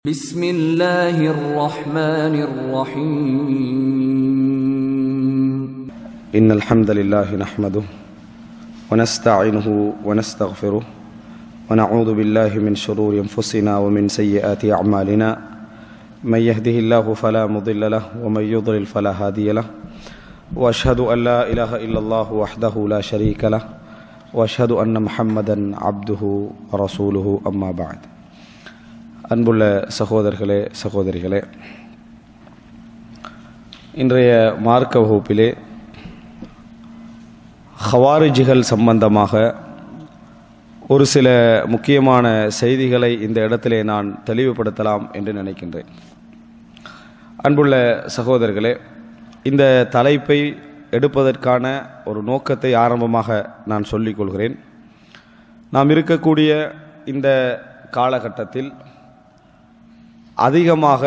بسم الله الرحمن الرحيم إن الحمد لله نحمده ونستعينه ونستغفره ونعوذ بالله من شرور أنفسنا ومن سيئات أعمالنا من يهده الله فلا مضل له ومن يضلل فلا هادي له وأشهد أن لا إله إلا الله وحده لا شريك له وأشهد أن محمدا عبده ورسوله أما بعد அன்புள்ள சகோதரர்களே சகோதரிகளே இன்றைய மார்க்க வகுப்பிலே ஹவாரிஜிகள் சம்பந்தமாக ஒரு சில முக்கியமான செய்திகளை இந்த இடத்திலே நான் தெளிவுபடுத்தலாம் என்று நினைக்கின்றேன் அன்புள்ள சகோதரர்களே இந்த தலைப்பை எடுப்பதற்கான ஒரு நோக்கத்தை ஆரம்பமாக நான் சொல்லிக் கொள்கிறேன் நாம் இருக்கக்கூடிய இந்த காலகட்டத்தில் அதிகமாக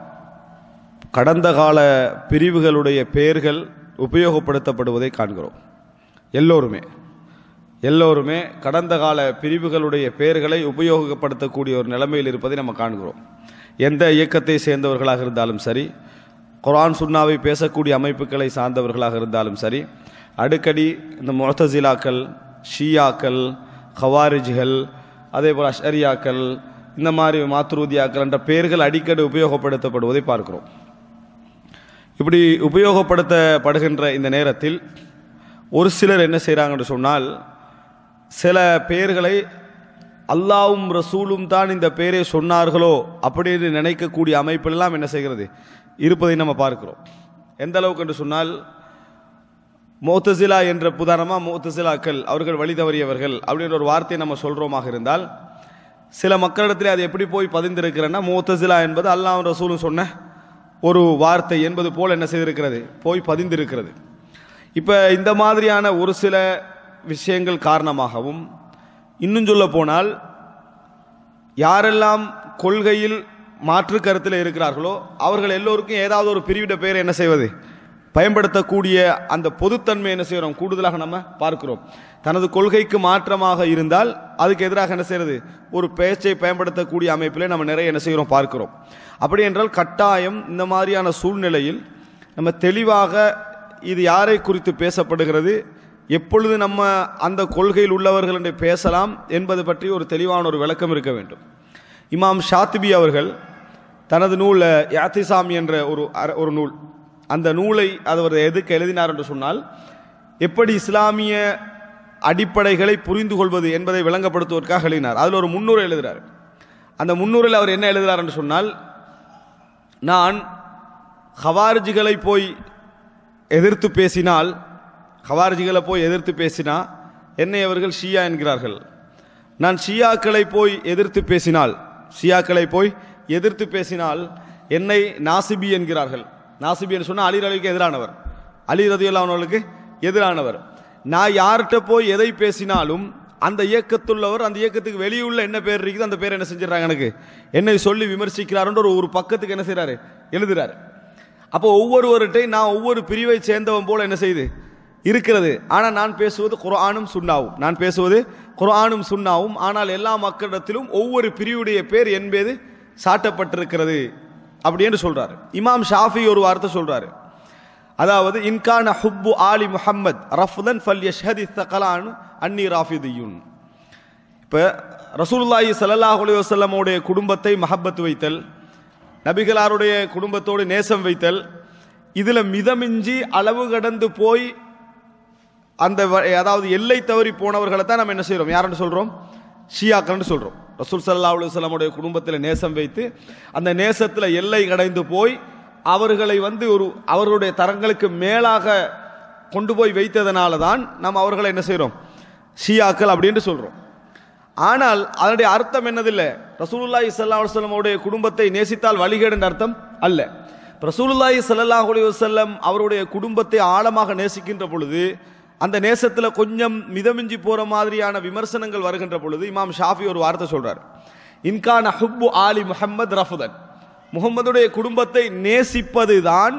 கடந்த கால பிரிவுகளுடைய பெயர்கள் உபயோகப்படுத்தப்படுவதை காண்கிறோம் எல்லோருமே எல்லோருமே கடந்த கால பிரிவுகளுடைய பெயர்களை உபயோகப்படுத்தக்கூடிய ஒரு நிலைமையில் இருப்பதை நம்ம காண்கிறோம் எந்த இயக்கத்தை சேர்ந்தவர்களாக இருந்தாலும் சரி குரான் சுன்னாவை பேசக்கூடிய அமைப்புகளை சார்ந்தவர்களாக இருந்தாலும் சரி அடிக்கடி இந்த முரத்தசிலாக்கள் ஷியாக்கள் ஹவாரிஜ்கள் அதே போல் அஷரியாக்கள் இந்த மாதிரி மாத்ரூதியாக்கள் என்ற பெயர்கள் அடிக்கடி உபயோகப்படுத்தப்படுவதை பார்க்கிறோம் இப்படி உபயோகப்படுத்தப்படுகின்ற இந்த நேரத்தில் ஒரு சிலர் என்ன செய்கிறாங்கன்னு சொன்னால் சில பெயர்களை அல்லாவும் ரசூலும் தான் இந்த பெயரை சொன்னார்களோ அப்படின்னு நினைக்கக்கூடிய அமைப்பெல்லாம் என்ன செய்கிறது இருப்பதை நம்ம பார்க்கிறோம் எந்த அளவுக்கு என்று சொன்னால் மோத்தசிலா என்ற புதாரமாக மோத்தசிலாக்கள் அவர்கள் வழி தவறியவர்கள் அப்படின்ற ஒரு வார்த்தையை நம்ம சொல்கிறோமாக இருந்தால் சில மக்களிடத்தில் அது எப்படி போய் பதிந்திருக்கிறேன்னா மோத்தசிலா என்பது அல்லாஹ் ரசூலும் சொன்ன ஒரு வார்த்தை என்பது போல் என்ன செய்திருக்கிறது போய் பதிந்திருக்கிறது இப்போ இந்த மாதிரியான ஒரு சில விஷயங்கள் காரணமாகவும் இன்னும் சொல்ல போனால் யாரெல்லாம் கொள்கையில் மாற்று கருத்தில் இருக்கிறார்களோ அவர்கள் எல்லோருக்கும் ஏதாவது ஒரு பிரிவிட பெயர் என்ன செய்வது பயன்படுத்தக்கூடிய அந்த பொதுத்தன்மை என்ன செய்கிறோம் கூடுதலாக நம்ம பார்க்கிறோம் தனது கொள்கைக்கு மாற்றமாக இருந்தால் அதுக்கு எதிராக என்ன செய்யறது ஒரு பேச்சை பயன்படுத்தக்கூடிய அமைப்பில் நம்ம நிறைய என்ன செய்கிறோம் பார்க்கிறோம் அப்படி என்றால் கட்டாயம் இந்த மாதிரியான சூழ்நிலையில் நம்ம தெளிவாக இது யாரை குறித்து பேசப்படுகிறது எப்பொழுது நம்ம அந்த கொள்கையில் உள்ளவர்கள் என்று பேசலாம் என்பது பற்றி ஒரு தெளிவான ஒரு விளக்கம் இருக்க வேண்டும் இமாம் ஷாத்திபி அவர்கள் தனது நூல் யாத்திசாம் என்ற ஒரு ஒரு நூல் அந்த நூலை அவர் எதுக்கு எழுதினார் என்று சொன்னால் எப்படி இஸ்லாமிய அடிப்படைகளை புரிந்து கொள்வது என்பதை விளங்கப்படுத்துவதற்காக எழுதினார் அதில் ஒரு முன்னுரை எழுதுகிறார் அந்த முன்னுரையில் அவர் என்ன எழுதுகிறார் என்று சொன்னால் நான் ஹவாரிஜிகளை போய் எதிர்த்து பேசினால் ஹவாரிஜிகளை போய் எதிர்த்து பேசினா என்னை அவர்கள் ஷியா என்கிறார்கள் நான் ஷியாக்களை போய் எதிர்த்து பேசினால் ஷியாக்களை போய் எதிர்த்து பேசினால் என்னை நாசிபி என்கிறார்கள் நாசிபி என்று சொன்னால் அலி ரலிக்கு எதிரானவர் அலி ரதியுல்லா அவர்களுக்கு எதிரானவர் நான் யார்கிட்ட போய் எதை பேசினாலும் அந்த இயக்கத்துள்ளவர் அந்த இயக்கத்துக்கு வெளியுள்ள என்ன பேர் இருக்குது அந்த பேர் என்ன செஞ்சிடறாங்க எனக்கு என்னை சொல்லி விமர்சிக்கிறாருன்ற ஒரு ஒரு பக்கத்துக்கு என்ன செய்கிறாரு எழுதுறாரு அப்போ ஒவ்வொருவர்கிட்டையும் நான் ஒவ்வொரு பிரிவை சேர்ந்தவன் போல என்ன செய்யுது இருக்கிறது ஆனால் நான் பேசுவது குரானும் சுண்ணாவும் நான் பேசுவது குரானும் சுண்ணாவும் ஆனால் எல்லா மக்களிடத்திலும் ஒவ்வொரு பிரிவுடைய பேர் என்பது சாட்டப்பட்டிருக்கிறது அப்படி என்று சொல்றாரு இமாம் ஷாஃபி ஒரு வார்த்தை சொல்றாரு அதாவது இன்கான ஹுப்பு ஆலி முஹம்மத் ரஃபுதன் ஃபல் யஷ்ஹதி தகலான் அன்னி ராஃபிதியுன் இப்போ ரசூலுல்லாஹி ஸல்லல்லாஹு அலைஹி வஸல்லமுடைய குடும்பத்தை மஹப்பத் வைத்தல் நபிகளாருடைய குடும்பத்தோடு நேசம் வைத்தல் இதில் மிதமிஞ்சி அளவு கடந்து போய் அந்த அதாவது எல்லை தவறி போனவர்களை தான் நம்ம என்ன செய்கிறோம் யாருன்னு சொல்கிறோம் ஷியாக்கள்னு சொல்கிறோம் ரசூல் சல்லா அலுவலமுடைய குடும்பத்தில் நேசம் வைத்து அந்த நேசத்தில் எல்லை கடைந்து போய் அவர்களை வந்து ஒரு அவர்களுடைய தரங்களுக்கு மேலாக கொண்டு போய் வைத்ததனால தான் நம்ம அவர்களை என்ன செய்கிறோம் ஷியாக்கள் அப்படின்ட்டு சொல்கிறோம் ஆனால் அதனுடைய அர்த்தம் என்னதில்லை ரசூலுல்லாஹி சல்லா அலுவலமுடைய குடும்பத்தை நேசித்தால் வழிகேடு அர்த்தம் அல்ல ரசூலுல்லாஹி சல்லாஹ் அலி வசல்லம் அவருடைய குடும்பத்தை ஆழமாக நேசிக்கின்ற பொழுது அந்த நேசத்தில் கொஞ்சம் மிதமிஞ்சி போகிற மாதிரியான விமர்சனங்கள் வருகின்ற பொழுது இமாம் ஷாஃபி ஒரு வார்த்தை சொல்றார் இன்கான் ஹுப்பு ஆலி முஹம்மது ரஃபுதன் முகம்மதுடைய குடும்பத்தை நேசிப்பது தான்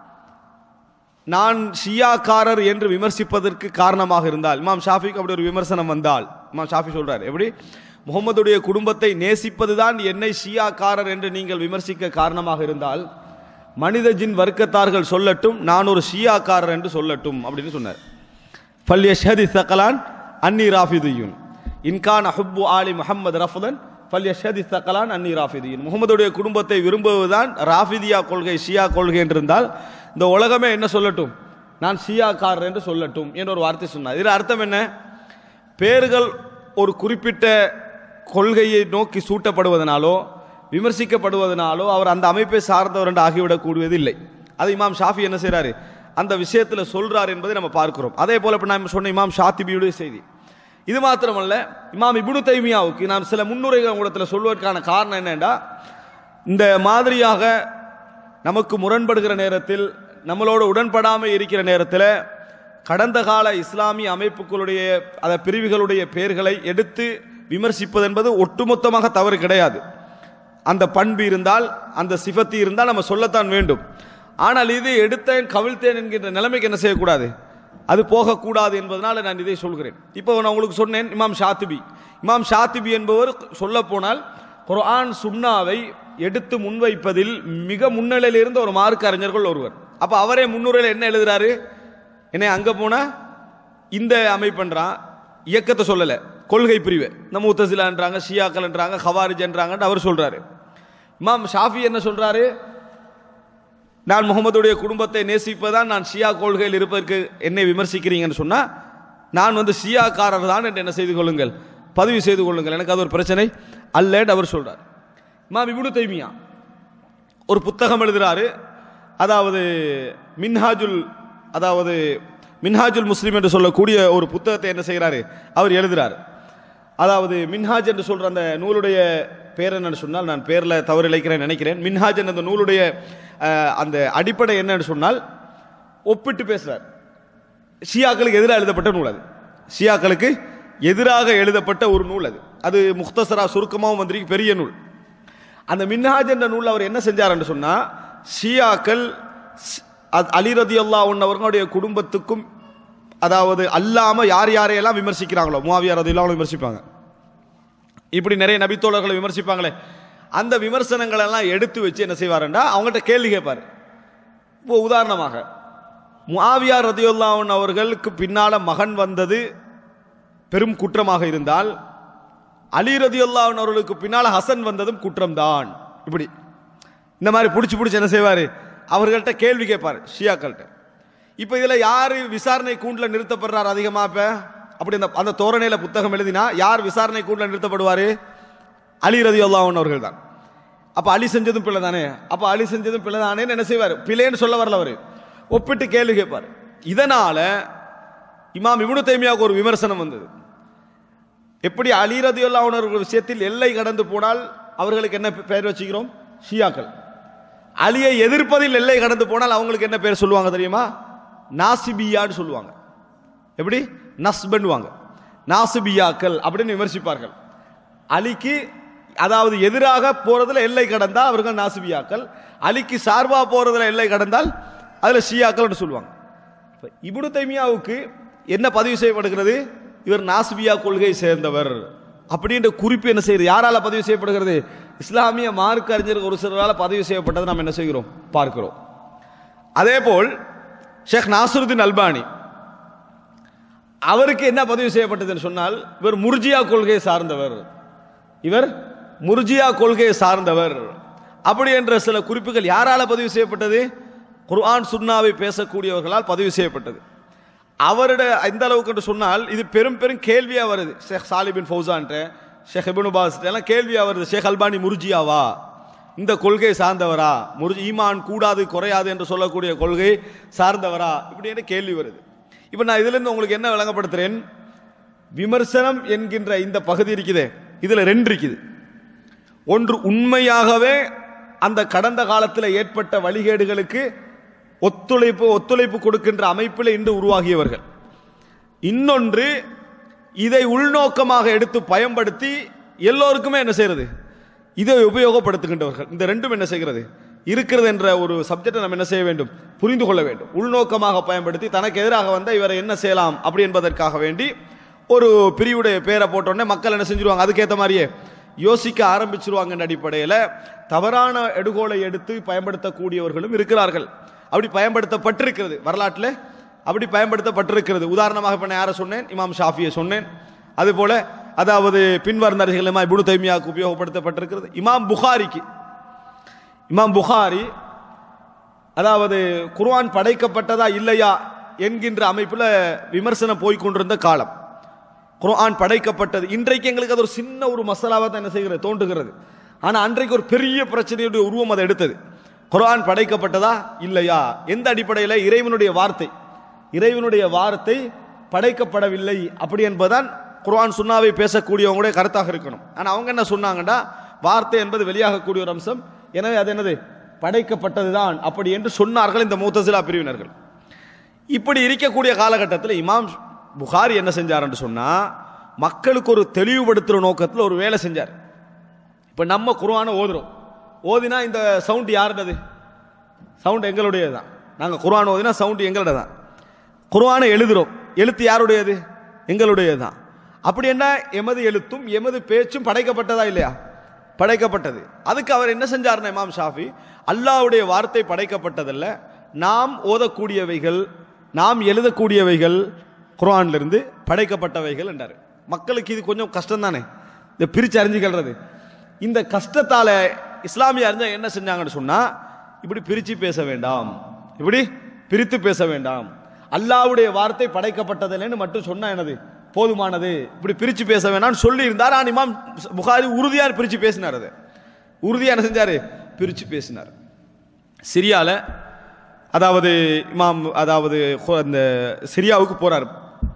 நான் ஷியாக்காரர் என்று விமர்சிப்பதற்கு காரணமாக இருந்தால் இமாம் ஷாஃபிக்கு அப்படி ஒரு விமர்சனம் வந்தால் இமாம் ஷாஃபி சொல்றார் எப்படி முகமதுடைய குடும்பத்தை நேசிப்பதுதான் என்னை ஷியாக்காரர் என்று நீங்கள் விமர்சிக்க காரணமாக இருந்தால் மனித ஜின் வர்க்கத்தார்கள் சொல்லட்டும் நான் ஒரு ஷியாக்காரர் என்று சொல்லட்டும் அப்படின்னு சொன்னார் ஃபல் யஷ்ஹதி சகலான் அன்னி ராஃபிதியுன் இன்கான் அஹுப்பு ஆலி முஹம்மது ரஃபுதன் ஃபல் யஷ்ஹதி சகலான் அன்னி ராஃபிதியுன் முகமதுடைய குடும்பத்தை விரும்புவதுதான் ராஃபிதியா கொள்கை ஷியா கொள்கை என்று இருந்தால் இந்த உலகமே என்ன சொல்லட்டும் நான் ஷியாக்காரர் என்று சொல்லட்டும் என்ற ஒரு வார்த்தை சொன்னார் இதில் அர்த்தம் என்ன பேர்கள் ஒரு குறிப்பிட்ட கொள்கையை நோக்கி சூட்டப்படுவதனாலோ விமர்சிக்கப்படுவதனாலோ அவர் அந்த அமைப்பை சார்ந்தவர் என்று ஆகிவிடக்கூடியது இல்லை அது இமாம் ஷாஃபி என்ன செய்றாரு அந்த விஷயத்தில் சொல்றார் என்பதை நம்ம பார்க்கிறோம் அதே போல இப்ப நான் சொன்ன இமாம் ஷாத்திபியுடைய செய்தி இது மாத்திரமல்ல இமாம் இப்னு தைமியாவுக்கு நான் சில முன்னுரைகள் உங்களத்தில் சொல்வதற்கான காரணம் என்னன்னா இந்த மாதிரியாக நமக்கு முரண்படுகிற நேரத்தில் நம்மளோட உடன்படாமல் இருக்கிற நேரத்தில் கடந்த கால இஸ்லாமிய அமைப்புகளுடைய அத பிரிவுகளுடைய பெயர்களை எடுத்து விமர்சிப்பது என்பது ஒட்டுமொத்தமாக தவறு கிடையாது அந்த பண்பு இருந்தால் அந்த சிஃபத்தி இருந்தால் நம்ம சொல்லத்தான் வேண்டும் ஆனால் இது எடுத்தேன் கவிழ்த்தேன் என்கின்ற நிலைமைக்கு என்ன செய்யக்கூடாது அது போகக்கூடாது என்பதனால நான் இதை சொல்கிறேன் இப்போ நான் உங்களுக்கு சொன்னேன் இமாம் ஷாத்திபி இமாம் ஷாத்திபி என்பவர் சொல்ல போனால் குர்ஆன் சுன்னாவை எடுத்து முன்வைப்பதில் மிக முன்னிலையில் இருந்த ஒரு மார்க்க அறிஞர்கள் ஒருவர் அப்ப அவரே முன்னுரையில் என்ன எழுதுறாரு என்ன அங்க போனா இந்த அமைப்புன்றான் இயக்கத்தை சொல்லல கொள்கை பிரிவு நம்ம முத்தசிலான்றாங்க ஷியாக்கள்ன்றாங்க ஹவாரிஜ்ன்றாங்கன்னு அவர் சொல்றாரு இமாம் ஷாஃபி என்ன சொல்றாரு நான் முகமதுடைய குடும்பத்தை நேசிப்பதான் நான் ஷியா கொள்கையில் இருப்பதற்கு என்னை விமர்சிக்கிறீங்கன்னு சொன்னா நான் வந்து ஷியாக்காரர் தான் என்று என்ன செய்து கொள்ளுங்கள் பதிவு செய்து கொள்ளுங்கள் எனக்கு அது ஒரு பிரச்சனை அல்லன்னு அவர் சொல்றார் இமாம் இப்னு தைமியா ஒரு புத்தகம் எழுதுறாரு அதாவது மின்ஹாஜுல் அதாவது மின்ஹாஜுல் முஸ்லிம் என்று சொல்லக்கூடிய ஒரு புத்தகத்தை என்ன செய்கிறாரு அவர் எழுதுறாரு அதாவது மின்ஹாஜ் என்று சொல்ற அந்த நூலுடைய பேர் என்னன்னு சொன்னால் நான் பேர்ல தவறு இழைக்கிறேன் நினைக்கிறேன் மின்ஹாஜ் என்ற அந்த நூலுடைய அஹ், அந்த அடிப்படை என்னன்னு சொன்னால் ஒப்பிட்டு பேசுறார் ஷியாக்களுக்கு எதிராக எழுதப்பட்ட நூல் அது ஷியாக்களுக்கு எதிராக எழுதப்பட்ட ஒரு நூல் அது அது முக்தசரா சுருக்கமாகவும் வந்திருக்கு பெரிய நூல் அந்த மின்ஹாஜ் என்ற நூல் அவர் என்ன செஞ்சார்ன்னு சொன்னா ஷியாக்கள் ஸ்- அத்- அலி ரதி அல்லா அவர்களுடைய குடும்பத்துக்கும் அதாவது அல்லாம யார் யாரையெல்லாம் விமர்சிக்கிறாங்களோ முவாவியா ரதி விமர்சிப்பாங்க இப்படி நிறைய நபித்தோழர்களை விமர்சிப்பாங்களே அந்த விமர்சனங்கள் எல்லாம் எடுத்து வச்சு என்ன செய்வாருன்னா அவங்கள்ட்ட கேள்வி கேட்பாரு இப்போ உதாரணமாக முஆவியா ரதியுல்லாஹன் அவர்களுக்கு பின்னால மகன் வந்தது பெரும் குற்றமாக இருந்தால் அலி ரதியுல்லாஹன் அவர்களுக்கு பின்னால ஹசன் வந்ததும் குற்றம்தான் இப்படி இந்த மாதிரி பிடிச்சி பிடிச்சி என்ன செய்வாரு அவர்கள்ட்ட கேள்வி கேட்பாரு ஷியாக்கள்கிட்ட இப்போ இதில் யார் விசாரணை கூண்டில் நிறுத்தப்படுறார் அதிகமா இப்போ அப்படி அந்த அந்த தோரணையில் புத்தகம் எழுதினா யார் விசாரணை கூண்டில் நிறுத்தப்படுவார் அலி ரதி அவர்கள் தான் அப்போ அலி செஞ்சதும் பிள்ளை தானே அப்போ அலி செஞ்சதும் பிள்ளை தானேன்னு என்ன செய்வார் பிள்ளைன்னு சொல்ல வரல அவர் ஒப்பிட்டு கேள்வி கேட்பார் இதனால இமாம் இப்னு தைமியாவுக்கு ஒரு விமர்சனம் வந்தது எப்படி அலி ரதியுல்லா அவர்கள் விஷயத்தில் எல்லை கடந்து போனால் அவர்களுக்கு என்ன பெயர் வச்சுக்கிறோம் ஷியாக்கள் அலியை எதிர்ப்பதில் எல்லை கடந்து போனால் அவங்களுக்கு என்ன பேர் சொல்லுவாங்க தெரியுமா நாசிபியான்னு சொல்லுவாங்க எப்படி நஸ்பன்வாங்க நாசிபியாக்கள் அப்படின்னு விமர்சிப்பார்கள் அலிக்கு அதாவது எதிராக போறதுல எல்லை கடந்தா அவர்கள் நாசிபியாக்கள் அலிக்கு சார்பா போறதுல எல்லை கடந்தால் அதுல ஷியாக்கள்னு சொல்லுவாங்க இப்ப இப்னு தைமியாவுக்கு என்ன பதிவு செய்யப்படுகிறது இவர் நாஸ்பியா கொள்கை சேர்ந்தவர் அப்படின்ற குறிப்பு என்ன செய்யுது யாரால பதிவு செய்யப்படுகிறது இஸ்லாமிய மார்க்க அறிஞர் ஒரு சிலரால் பதிவு செய்யப்பட்டதை நாம் என்ன செய்கிறோம் பார்க்கிறோம் அதே போல் ஷேக் நாசருதீன் அல்பானி அவருக்கு என்ன பதிவு செய்யப்பட்டதுன்னு சொன்னால் இவர் முர்ஜியா கொள்கையை சார்ந்தவர் இவர் முர்ஜியா கொள்கையை சார்ந்தவர் அப்படி என்ற சில குறிப்புகள் யாரால பதிவு செய்யப்பட்டது குர்ஆன் சுன்னாவை பேசக்கூடியவர்களால் பதிவு செய்யப்பட்டது அவருடைய இந்த அளவுக்கு என்று சொன்னால் இது பெரும் பெரும் கேள்வியா வருது ஷேக் சாலிபின் ஃபௌசான்ட்ட ஷேக் இபின் பாஸ் எல்லாம் கேள்வியா வருது ஷேக் அல்பானி முர்ஜியாவா இந்த கொள்கை சார்ந்தவரா முர்ஜி ஈமான் கூடாது குறையாது என்று சொல்லக்கூடிய கொள்கை சார்ந்தவரா இப்படின்னு கேள்வி வருது இப்போ நான் இதுல இருந்து உங்களுக்கு என்ன விளங்கப்படுத்துறேன் விமர்சனம் என்கின்ற இந்த பகுதி இருக்குதே இதுல ரெண்டு இருக்குது ஒன்று உண்மையாகவே அந்த கடந்த காலத்தில் ஏற்பட்ட வழிகேடுகளுக்கு ஒத்துழைப்பு ஒத்துழைப்பு கொடுக்கின்ற அமைப்பில் இன்று உருவாகியவர்கள் இன்னொன்று இதை உள்நோக்கமாக எடுத்து பயன்படுத்தி எல்லோருக்குமே என்ன செய்யறது இதை உபயோகப்படுத்துகின்றவர்கள் இந்த ரெண்டும் என்ன செய்கிறது இருக்கிறது என்ற ஒரு சப்ஜெக்டை நம்ம என்ன செய்ய வேண்டும் புரிந்து கொள்ள வேண்டும் உள்நோக்கமாக பயன்படுத்தி தனக்கு எதிராக வந்த இவரை என்ன செய்யலாம் அப்படி என்பதற்காக வேண்டி ஒரு பிரிவுடைய பேரை போட்டோடனே மக்கள் என்ன செஞ்சிருவாங்க அதுக்கேற்ற மாதிரியே யோசிக்க ஆரம்பிச்சிருவாங்கன்ற அடிப்படையில் தவறான எடுகோலை எடுத்து பயன்படுத்தக்கூடியவர்களும் இருக்கிறார்கள் அப்படி பயன்படுத்தப்பட்டிருக்கிறது வரலாற்றில் அப்படி பயன்படுத்தப்பட்டிருக்கிறது உதாரணமாக இப்போ நான் யாரை சொன்னேன் இமாம் ஷாஃபியை சொன்னேன் அதுபோல அதாவது பின்வருந்தர்கள் இமாம் இப்னு தைமியாவுக்கு உபயோகப்படுத்தப்பட்டிருக்கிறது இமாம் புகாரிக்கு இமாம் புகாரி அதாவது குர்ஆன் படைக்கப்பட்டதா இல்லையா என்கின்ற அமைப்பில் விமர்சனம் போய் கொண்டிருந்த காலம் குர்ஆன் படைக்கப்பட்டது இன்றைக்கு எங்களுக்கு அது ஒரு சின்ன ஒரு மசாலாவாக தான் என்ன செய்கிறது தோன்றுகிறது ஆனால் அன்றைக்கு ஒரு பெரிய பிரச்சனையுடைய உருவம் அதை எடுத்தது குர்ஆன் படைக்கப்பட்டதா இல்லையா எந்த அடிப்படையில் இறைவனுடைய வார்த்தை இறைவனுடைய வார்த்தை படைக்கப்படவில்லை அப்படி என்பதுதான் குர்ஆன் சுன்னாவை பேசக்கூடியவங்களுடைய கருத்தாக இருக்கணும் ஆனால் அவங்க என்ன சொன்னாங்கன்னா வார்த்தை என்பது வெளியாகக்கூடிய ஒரு அம்சம் எனவே அது என்னது படைக்கப்பட்டதுதான் அப்படி என்று சொன்னார்கள் இந்த மூத்தசிலா பிரிவினர்கள் இப்படி இருக்கக்கூடிய காலகட்டத்தில் இமாம் புகாரி என்ன செஞ்சாருன்னு சொன்னா மக்களுக்கு ஒரு தெளிவுபடுத்துகிற நோக்கத்தில் ஒரு வேலை செஞ்சார் இப்போ நம்ம குர்ஆனை ஓதுறோம் ஓதினா இந்த சவுண்ட் யாருடையது சவுண்ட் எங்களுடையது தான் நாங்கள் குர்ஆன் ஓதினா சவுண்ட் எங்களோட தான் குர்ஆனை எழுதுறோம் எழுத்து யாருடையது எங்களுடையது தான் அப்படி என்ன எமது எழுத்தும் எமது பேச்சும் படைக்கப்பட்டதா இல்லையா படைக்கப்பட்டது அதுக்கு அவர் என்ன செஞ்சார்னா இமாம் ஷாஃபி அல்லாஹ்வுடைய வார்த்தை படைக்கப்பட்டதல்ல நாம் ஓதக்கூடியவைகள் நாம் எழுதக்கூடியவைகள் குர்ஆன்ல படைக்கப்பட்டவைகள் என்றார் மக்களுக்கு இது கொஞ்சம் கஷ்டம் தானே இந்த பிரிச்சு அறிஞ்சுக்கிறது இந்த கஷ்டத்தால இஸ்லாமிய அறிஞர் என்ன செஞ்சாங்கன்னு சொன்னா இப்படி பிரிச்சு பேச வேண்டாம் இப்படி பிரித்து பேச வேண்டாம் அல்லாஹ்வுடைய வார்த்தை படைக்கப்பட்டதில்லைன்னு மட்டும் சொன்னா என்னது போதுமானது இப்படி பிரிச்சு பேச வேணாம்னு சொல்லி இருந்தார் ஆனால் இமாம் புகாரி உறுதியா பிரிச்சு பேசினார் அதை உறுதியா என்ன செஞ்சாரு பிரிச்சு பேசினார் சிரியால அதாவது இமாம் அதாவது ஹு- அந்த சிரியாவுக்கு போறார்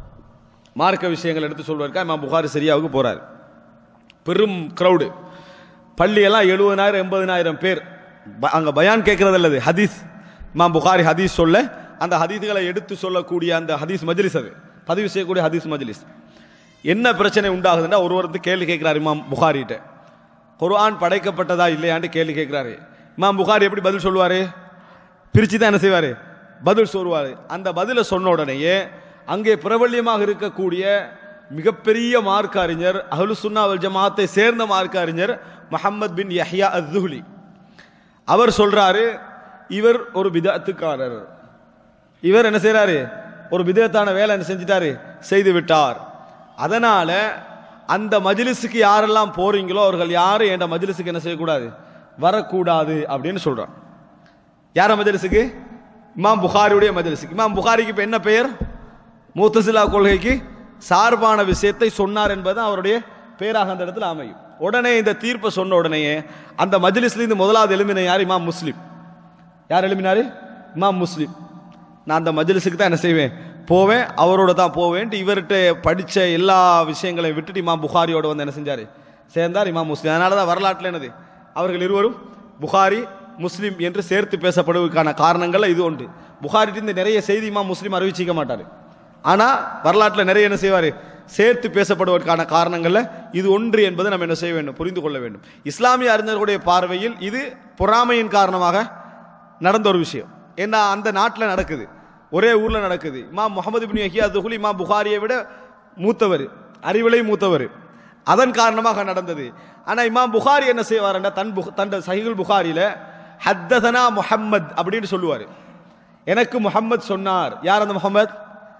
மார்க்க விஷயங்கள் எடுத்து சொல்வதற்காக இமாம் புகாரி சிரியாவுக்கு போறார் பெரும் கிரவுடு பள்ளியெல்லாம் எழுபதாயிரம் எண்பதினாயிரம் பேர் ப- அங்க பயான் கேட்கறது அல்லது ஹதீஸ் இமாம் புகாரி ஹதீஸ் சொல்ல அந்த ஹதீஸ்களை எடுத்து சொல்லக்கூடிய அந்த ஹதீஸ் மஜ்லிஸ் அது பதிவு செய்யக்கூடிய ஹதீஸ் மஜ்லிஸ் என்ன பிரச்சனை உண்டாகுதுன்னா ஒருவர் வந்து கேள்வி கேட்கிறார் இமாம் புகாரிட்ட குர்ஆன் படைக்கப்பட்டதா இல்லையான்னு கேள்வி கேட்கிறாரு இமாம் புகாரி எப்படி பதில் சொல்லுவாரு பிரிச்சு தான் என்ன செய்வாரு பதில் சொல்லுவாரு அந்த பதிலை சொன்ன உடனேயே அங்கே பிரபல்யமாக இருக்கக்கூடிய மிகப்பெரிய மார்க்க அறிஞர் அஹ்லு சுன்னா வல் ஜமாத்தை சேர்ந்த மார்க்க அறிஞர் முஹம்மத் பின் யஹ்யா அஸ்துஹ்லி அவர் சொல்றாரு இவர் ஒரு பிதத்துக்காரர் இவர் என்ன செய்றாரு ஒரு விதத்தான வேலை என்ன செஞ்சிட்டாரு செய்து விட்டார் அதனால அந்த மஜ்லிஸுக்கு யாரெல்லாம் போறீங்களோ அவர்கள் யாரும் என்ற மஜ்லிஸுக்கு என்ன செய்யக்கூடாது வரக்கூடாது அப்படின்னு சொல்றான் யார மஜ்லிஸுக்கு இமாம் புகாரியுடைய மஜ்லிஸுக்கு இமாம் புகாரிக்கு இப்ப என்ன பெயர் மூத்தசிலா கொள்கைக்கு சார்பான விஷயத்தை சொன்னார் என்பது அவருடைய பேராக அந்த இடத்துல அமையும் உடனே இந்த தீர்ப்பை சொன்ன உடனேயே அந்த மஜ்லிஸ்ல இருந்து முதலாவது எழுமின யார் இமாம் முஸ்லிம் யார் எழுப்பினாரு இமாம் முஸ்லிம் நான் அந்த மஜ்லிஸுக்கு தான் என்ன செய்வேன் போவேன் அவரோட தான் போவேன் இவர்கிட்ட படிச்ச எல்லா விஷயங்களையும் விட்டுட்டு இமாம் புகாரியோட வந்து என்ன செஞ்சாரு சேர்ந்தார் இமாம் முஸ்லிம் அதனால தான் வரலாற்றில் என்னது அவர்கள் இருவரும் புகாரி முஸ்லிம் என்று சேர்த்து பேசப்படுவதற்கான காரணங்கள்ல இது உண்டு புகாரிட்டு இந்த நிறைய செய்தி இமாம் முஸ்லிம் அறிவிச்சிக்க மாட்டாரு ஆனா வரலாற்றில் நிறைய என்ன செய்வாரு சேர்த்து பேசப்படுவதற்கான காரணங்கள்ல இது ஒன்று என்பதை நம்ம என்ன செய்ய வேண்டும் புரிந்து கொள்ள வேண்டும் இஸ்லாமிய அறிஞர்களுடைய பார்வையில் இது பொறாமையின் காரணமாக நடந்த ஒரு விஷயம் ஏன்னா அந்த நாட்டில் நடக்குது ஒரே ஊர்ல நடக்குது இமாம் முகமது பின் யஹியா துகுல் இமாம் புகாரியை விட மூத்தவர் அறிவிலை மூத்தவர் அதன் காரணமாக நடந்தது ஆனா இமாம் புகாரி என்ன செய்வாருன்னா தன் புக- தன் சஹிகுல் புகாரியில ஹத்ததனா முஹம்மத் அப்படின்னு சொல்லுவார் எனக்கு முஹம்மத் சொன்னார் யார் அந்த முஹம்மத்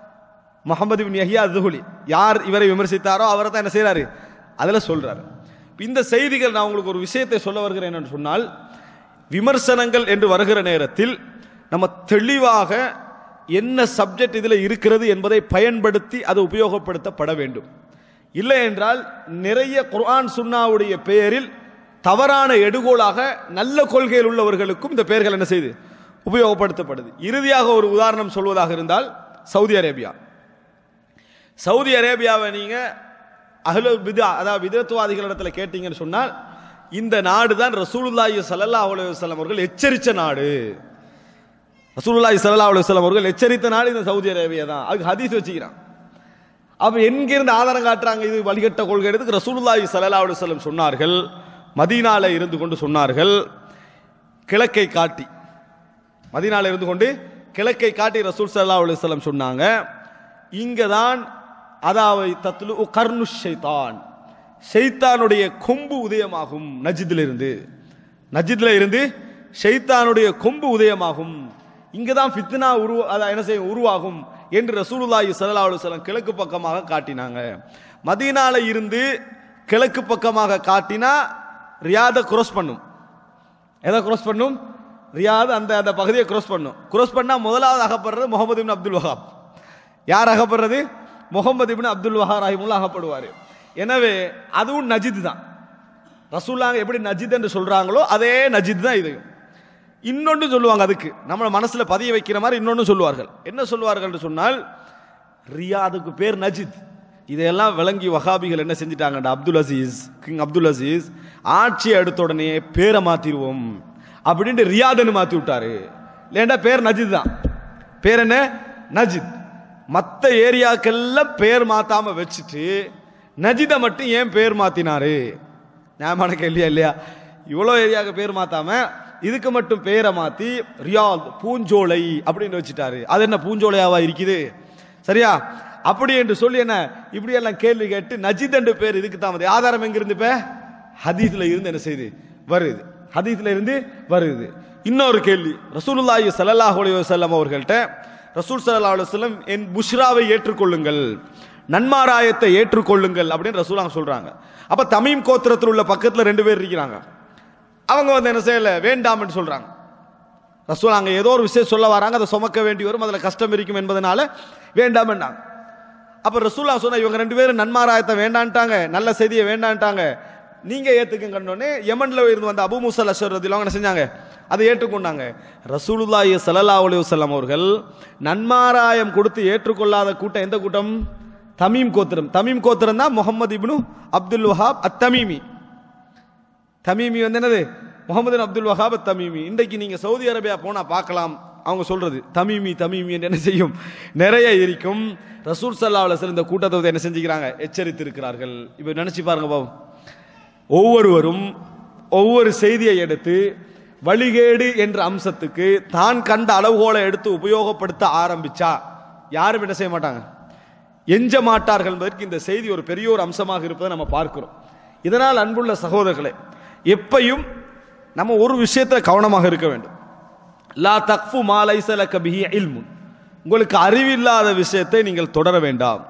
முகமது பின் யஹியா துகுலி யார் இவரை விமர்சித்தாரோ அவரை தான் என்ன செய்றாரு அதில் சொல்றாரு இந்த செய்திகள் நான் உங்களுக்கு ஒரு விஷயத்தை சொல்ல வருகிறேன் என்று சொன்னால் விமர்சனங்கள் என்று வருகிற நேரத்தில் நம்ம தெளிவாக என்ன சப்ஜெக்ட் இதில் இருக்கிறது என்பதை பயன்படுத்தி அது உபயோகப்படுத்தப்பட வேண்டும் இல்லை என்றால் நிறைய குர்ஆன் சுன்னாவுடைய பெயரில் தவறான எடுகோலாக நல்ல கொள்கையில் உள்ளவர்களுக்கும் இந்த பெயர்கள் என்ன செய்து உபயோகப்படுத்தப்படுது இறுதியாக ஒரு உதாரணம் சொல்வதாக இருந்தால் சவுதி அரேபியா சவுதி அரேபியாவை நீங்க அஹ்லு பிதா அதாவது விதத்துவாதிகளிடத்துல கேட்டீங்கன்னு சொன்னால் இந்த நாடு தான் ரசூலுல்லாஹி ஸல்லல்லாஹு அலைஹி வஸல்லம் அவர்கள் எச்சரித்த நாடு ரசூலுல்லாஹி ஸல்லல்லாஹு அலைஹி வஸல்லம் அவர்கள் எச்சரித்த நாடு இந்த சவுதி அரேபியா தான் அதுக்கு ஹதீஸ் வச்சுக்கிறான் அப்ப எங்கிருந்து ஆதாரம் காட்டுறாங்க இது வழிகட்ட கொள்கை எடுத்து ரசூலுல்லாஹி ஸல்லல்லாஹு அலைஹி வஸல்லம் சொன்னார்கள் மதீனால இருந்து கொண்டு சொன்னார்கள் கிழக்கை காட்டி மதீனால இருந்து கொண்டு கிழக்கை காட்டி ரசூல் ஸல்லல்லாஹு அலைஹி வஸல்லம் சொன்னாங்க இங்க தான் அதாவை தத்லு கர்னு ஷைத்தான் ஷைத்தானுடைய கொம்பு உதயமாகும் நஜிதிலிருந்து நஜித்ல இருந்து ஷைத்தானுடைய கொம்பு உதயமாகும் இங்கதான் ஃபித்னா உருவ அதான் என்ன செய்யும் உருவாகும் என்று ரசூலுல்லாஹி ஸல்லல்லாஹு அலைஹி வஸல்லம் கிழக்கு பக்கமாக காட்டினாங்க மதீனால இருந்து கிழக்கு பக்கமாக காட்டினா ரியாதை cross பண்ணும் எதை cross பண்ணும் ரியாத் அந்த அந்த பகுதியை cross பண்ணும் cross பண்ணா முதலாவது அகப்படுறது முகமது இப்னு அப்துல் வஹாப் யார் அகப்படுறது முகமது இப்னு அப்துல் வஹாப் ரஹிமுல்லா அகப்படுவார் எனவே அதுவும் நஜித் தான் ரசூல்லாங்க எப்படி நஜித் என்று சொல்றாங்களோ அதே நஜித் தான் இதையும் இன்னொன்று சொல்லுவாங்க அதுக்கு நம்ம மனசுல பதிய வைக்கிற மாதிரி இன்னொன்று சொல்லுவார்கள் என்ன சொல்லுவார்கள் என்று சொன்னால் ரியாதுக்கு பேர் நஜித் இதையெல்லாம் விளங்கி வஹாபிகள் என்ன செஞ்சிட்டாங்க Abdul Aziz king Abdul Aziz ஆட்சி எடுத்த உடனே பேரை மாத்திருவோம் அப்படின்ட்டு ரியாதுன்னு மாத்தி விட்டாரு இல்லைண்டா பேர் நஜித் தான் பேர் என்ன நஜித் மற்ற ஏரியாக்கெல்லாம் பேர் மாத்தாம வச்சுட்டு நஜிதை மட்டும் ஏன் பேர் மாத்தினாரு ஞாபகமான கேள்வியா இல்லையா இவ்வளோ ஏரியாவுக்கு பேர் மாத்தாம இதுக்கு மட்டும் பேரை மாத்தி ரியாத் பூஞ்சோலை அப்படின்னு வச்சுட்டாரு அது என்ன பூஞ்சோலையாவா இருக்குது சரியா அப்படி என்று சொல்லி என்ன இப்படி எல்லாம் கேள்வி கேட்டு நஜித் என்று பேர் இதுக்கு தான் வந்து ஆதாரம் எங்க இருந்து இப்ப ஹதீஸ்ல இருந்து என்ன செய்யுது வருது ஹதீஸ்ல இருந்து வருது இன்னொரு கேள்வி ரசூலுல்லாஹி ஸல்லல்லாஹு அலைஹி வஸல்லம் அவர்கள்ட்ட ரசூல் ஸல்லல்லாஹு அலைஹி வஸல்லம் என் புஷ்ராவை ஏற்றுக்கொள்ளுங்கள் நன்மாராயத்தை ஏற்றுக்கொள்ளுங்கள் அப்படின்னு ரசூலாங்க சொல்றாங்க அப்ப தமீம் கோத்திரத்தில் உள்ள பக்கத்துல ரெண்டு பேர் இருக்கிறாங்க அவங்க வந்து என்ன செய்யல வேண்டாம்னு சொல்றாங்க ரசூல் அங்க ஏதோ ஒரு விஷயம் சொல்ல வராங்க அதை சுமக்க வேண்டி வரும் அதுல கஷ்டம் இருக்கும் என்பதனால வேண்டாம்னாங்க அப்ப ரசூலா சொன்ன இவங்க ரெண்டு பேரும் நன்மாராயத்தை வேண்டான்ட்டாங்க நல்ல செய்தியை வேண்டான்ட்டாங்க நீங்க ஏத்துக்குங்கன்னொடனே யமன்ல இருந்து வந்த அபு முசல் அஷர் ரதிலாம் என்ன செஞ்சாங்க அதை ஏற்றுக்கொண்டாங்க ரசூலுல்லாஹி ஸல்லல்லாஹு அலைஹி வஸல்லம் அவர்கள் நன்மாராயம் கொடுத்து ஏற்றுக்கொள்ளாத கூட்டம் எந்த கூட்டம் தமீம் கோத்திரம் தமீம் கோத்திரம் தான் முகமது இப்னு அப்துல் வஹாப் அத் தமீமி தமீமி வந்து என்னது முகமது அப்துல் வஹாப் அத் தமீமி இன்றைக்கு நீங்க சவுதி அரேபியா போனா பார்க்கலாம் அவங்க சொல்றது தமீமி தமீமி என்று என்ன செய்யும் நிறைய இருக்கும் ரசூல் சல்லா அலுவலம் இந்த கூட்டத்தை வந்து என்ன செஞ்சுக்கிறாங்க எச்சரித்திருக்கிறார்கள் இப்போ நினைச்சு பாருங்க பாவம் ஒவ்வொருவரும் ஒவ்வொரு செய்தியை எடுத்து வழிகேடு என்ற அம்சத்துக்கு தான் கண்ட அளவுகோலை எடுத்து உபயோகப்படுத்த ஆரம்பிச்சா யாரும் என்ன செய்ய மாட்டாங்க எஞ்ச மாட்டார்கள் என்பதற்கு இந்த செய்தி ஒரு பெரிய ஒரு அம்சமாக இருப்பதை நம்ம பார்க்கிறோம் இதனால் அன்புள்ள சகோதரர்களே எப்பையும் நம்ம ஒரு விஷயத்துல கவனமாக இருக்க வேண்டும் லா தக்ஃபு மா லைஸ லக பிஹி இல்முன் உங்களுக்கு அறிவில்லாத விஷயத்தை நீங்கள் தொடர வேண்டாம்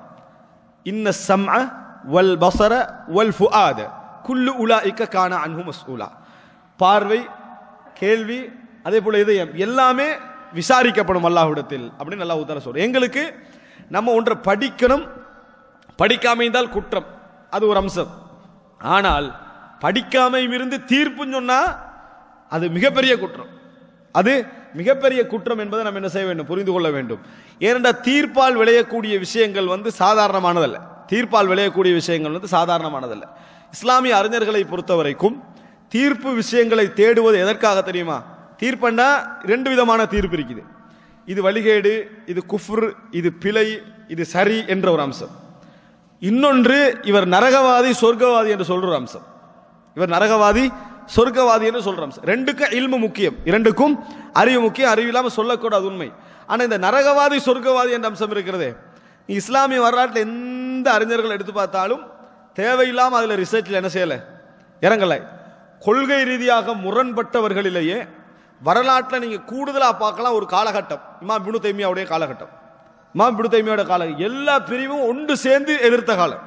இன்ன சம்அ வல் பஸர வல் ஃபுஆத குல்லு உலாஇக்க கான அன்ஹு மஸ்ஊலா பார்வை கேள்வி அதே போல இதயம் எல்லாமே விசாரிக்கப்படும் அல்லாஹ்விடத்தில் அப்படின்னு நல்லா உத்தர சொல்றோம் எங்களுக்கு நம்ம ஒன்றை படிக்கணும் படிக்காம இருந்தால் குற்றம் அது ஒரு அம்சம் ஆனால் படிக்காமையும் இருந்து தீர்ப்புன்னு சொன்னா அது மிகப்பெரிய குற்றம் அது மிகப்பெரிய குற்றம் என்பதை நம்ம என்ன செய்ய வேண்டும் புரிந்து கொள்ள வேண்டும் ஏனென்றால் தீர்ப்பால் விளையக்கூடிய விஷயங்கள் வந்து சாதாரணமானதல்ல தீர்ப்பால் விளையக்கூடிய விஷயங்கள் வந்து சாதாரணமானதல்ல இஸ்லாமிய அறிஞர்களை பொறுத்த வரைக்கும் தீர்ப்பு விஷயங்களை தேடுவது எதற்காக தெரியுமா தீர்ப்பண்டா ரெண்டு விதமான தீர்ப்பு இருக்குது இது வழிகேடு இது குஃப்ர் இது பிழை இது சரி என்ற ஒரு அம்சம் இன்னொன்று இவர் நரகவாதி சொர்க்கவாதி என்று சொல்ற ஒரு அம்சம் இவர் நரகவாதி சொர்க்கவாதி என்று சொல்ற அம்சம் ரெண்டுக்கும் இல்மு முக்கியம் இரண்டுக்கும் அறிவு முக்கியம் அறிவு இல்லாம சொல்லக்கூடாது உண்மை ஆனா இந்த நரகவாதி சொர்க்கவாதி என்ற அம்சம் இருக்கிறதே நீ இஸ்லாமிய வரலாற்றில் எந்த அறிஞர்கள் எடுத்து பார்த்தாலும் தேவையில்லாம அதுல ரிசர்ச்ல என்ன செய்யல இறங்கல கொள்கை ரீதியாக முரண்பட்டவர்களிலேயே வரலாற்றில் நீங்க கூடுதலா பார்க்கலாம் ஒரு காலகட்டம் இமாம் இப்னு தைமியாவுடைய காலகட்டம் இமாம் இப்னு தைமியாவோட காலம் எல்லா பிரிவும் ஒன்று சேர்ந்து எதிர்த்த காலம்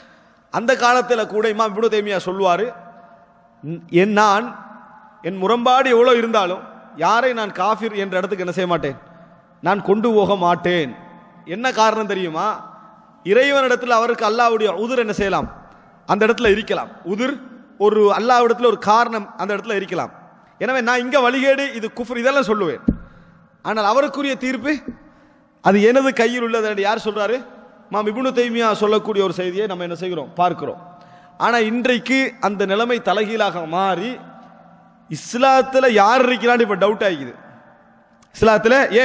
அந்த காலத்தில் கூட இமாம் இப்னு தைமியா சொல்லுவாரு "ந- என் நான் என் முரண்பாடு எவ்வளோ இருந்தாலும் யாரை நான் காஃபிர் என்ற இடத்துக்கு என்ன செய்ய மாட்டேன் நான் கொண்டு போக மாட்டேன் என்ன காரணம் தெரியுமா இறைவனிடத்தில் அவருக்கு அல்லாஹ்வுடைய உதிர் என்ன செய்யலாம் அந்த இடத்துல இருக்கலாம் உதிர் ஒரு அல்லாஹ்விடத்தில் ஒரு காரணம் அந்த இடத்துல இருக்கலாம் எனவே நான் இங்க வழிகேடு இது குஃப்ர் இதெல்லாம் சொல்லுவேன் ஆனால் அவருக்குரிய தீர்ப்பு அது எனது கையில் உள்ளது என்று யார் சொல்றாரு மாம் இப்னு தைமியா சொல்லக்கூடிய ஒரு செய்தியை நம்ம என்ன செய்கிறோம் பார்க்கிறோம் ஆனா இன்றைக்கு அந்த நிலைமை தலைகீழாக மாறி இஸ்லாத்துல யார் இருக்கிறான்னு இப்ப டவுட் ஆகிக்குது இஸ்லாத்துல ஏ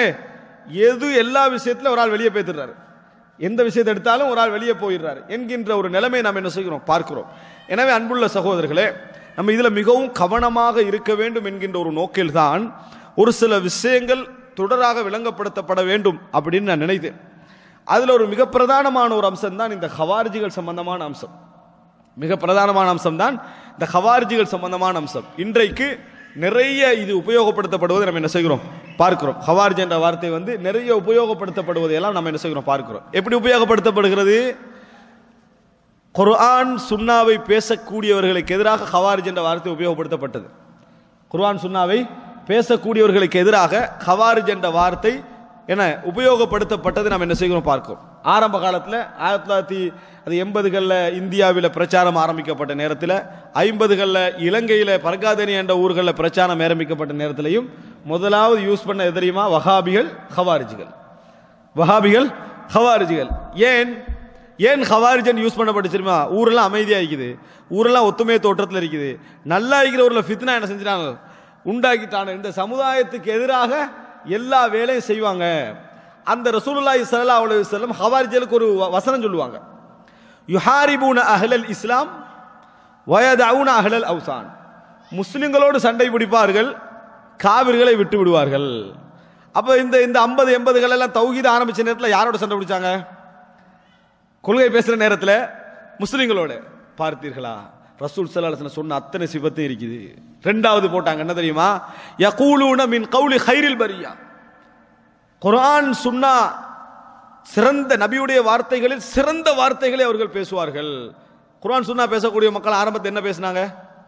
எது எல்லா விஷயத்துல ஒரு ஆள் வெளியே போய்த்துறாரு எந்த விஷயத்தை எடுத்தாலும் ஒரு ஆள் வெளியே போயிடுறாரு என்கின்ற ஒரு நிலைமை நாம் என்ன செய்கிறோம் பார்க்கிறோம் எனவே அன்புள்ள சகோதரர்களே நம்ம இதுல மிகவும் கவனமாக இருக்க வேண்டும் என்கின்ற ஒரு நோக்கில்தான் ஒரு சில விஷயங்கள் தொடராக விளங்கப்படுத்தப்பட வேண்டும் அப்படின்னு நான் நினைத்தேன் அதுல ஒரு மிக பிரதானமான ஒரு அம்சம் தான் இந்த ஹவாரிஜிகள் சம்பந்தமான அம்சம் மிக பிரதானமான அம்சம் தான் இந்த ஹவாரிஜிகள் சம்பந்தமான அம்சம் இன்றைக்கு நிறைய இது உபயோகப்படுத்தப்படுவதை நம்ம என்ன செய்கிறோம் பார்க்கிறோம் ஹவாரிஜ் என்ற வார்த்தை வந்து நிறைய உபயோகப்படுத்தப்படுவதை எல்லாம் நம்ம என்ன செய்கிறோம் பார்க்கிறோம் எப்படி உபயோகப்படுத்தப்படுகிறது குர்ஆன் சுன்னாவை பேசக்கூடியவர்களுக்கு எதிராக ஹவாரிஜ் என்ற வார்த்தை உபயோகப்படுத்தப்பட்டது குர்ஆன் சுன்னாவை பேசக்கூடியவர்களுக்கு எதிராக ஹவாரிஜ் என்ற வார்த்தை என உபயோகப்படுத்தப்பட்டது நாம் என்ன செய்கிறோம் பார்க்கிறோம் ஆரம்ப காலத்தில் ஆயிரத்தி தொள்ளாயிரத்தி அது எண்பதுகளில் இந்தியாவில் பிரச்சாரம் ஆரம்பிக்கப்பட்ட நேரத்தில் ஐம்பதுகளில் இலங்கையில் பரகாதனி என்ற ஊர்களில் பிரச்சாரம் ஆரம்பிக்கப்பட்ட நேரத்திலையும் முதலாவது யூஸ் பண்ண எது தெரியுமா வஹாபிகள் ஹவாரிஜிகள் வஹாபிகள் ஹவாரிஜிகள் ஏன் ஏன் ஹவாரிஜன் யூஸ் பண்ணப்பட்டு தெரியுமா ஊரெல்லாம் அமைதியா இருக்குது ஊரெல்லாம் ஒத்துமை தோற்றத்தில் இருக்குது நல்லா இருக்கிற ஊர்ல ஃபித்னா என்ன செஞ்சிட்டாங்க உண்டாக்கிட்டாங்க இந்த சமுதாயத்துக்கு எதிராக எல்லா வேலையும் செய்வாங்க அந்த ரசூலுல்லாஹி ஸல்லல்லாஹு அலைஹி வஸல்லம் ஹவாரிஜலுக்கு ஒரு வ- வசனம் சொல்லுவாங்க யுஹாரிபூன அஹ்லல் இஸ்லாம் வயதவுன அஹ்லல் அவுசான் முஸ்லிம்களோடு சண்டை பிடிப்பார்கள் காவிர்களை விட்டு விடுவார்கள் அப்ப இந்த இந்த ஐம்பது எண்பதுகள் எல்லாம் தௌஹீத் ஆரம்பிச்ச நேரத்தில் யாரோட சண்டை பிடிச்சாங்க கொள்கை பேசுற நேரத்தில் முஸ்லிம்களோட பார்த்தீர்களா ரசூல் சல்லாஹ் சொன்ன அத்தனை சிபத்து இருக்குது ரெண்டாவது போட்டாங்க என்ன தெரியுமா யகூலூன மின் கௌலி ஹைரில் பரியா குர்ஆன் சுன்னா சிறந்த நபியுடைய வார்த்தைகளில் சிறந்த வார்த்தைகளை அவர்கள் பேசுவார்கள் குர்ஆன் சுன்னா பேசக்கூடிய மக்கள் ஆரம்பத்தில் என்ன பேசினாங்க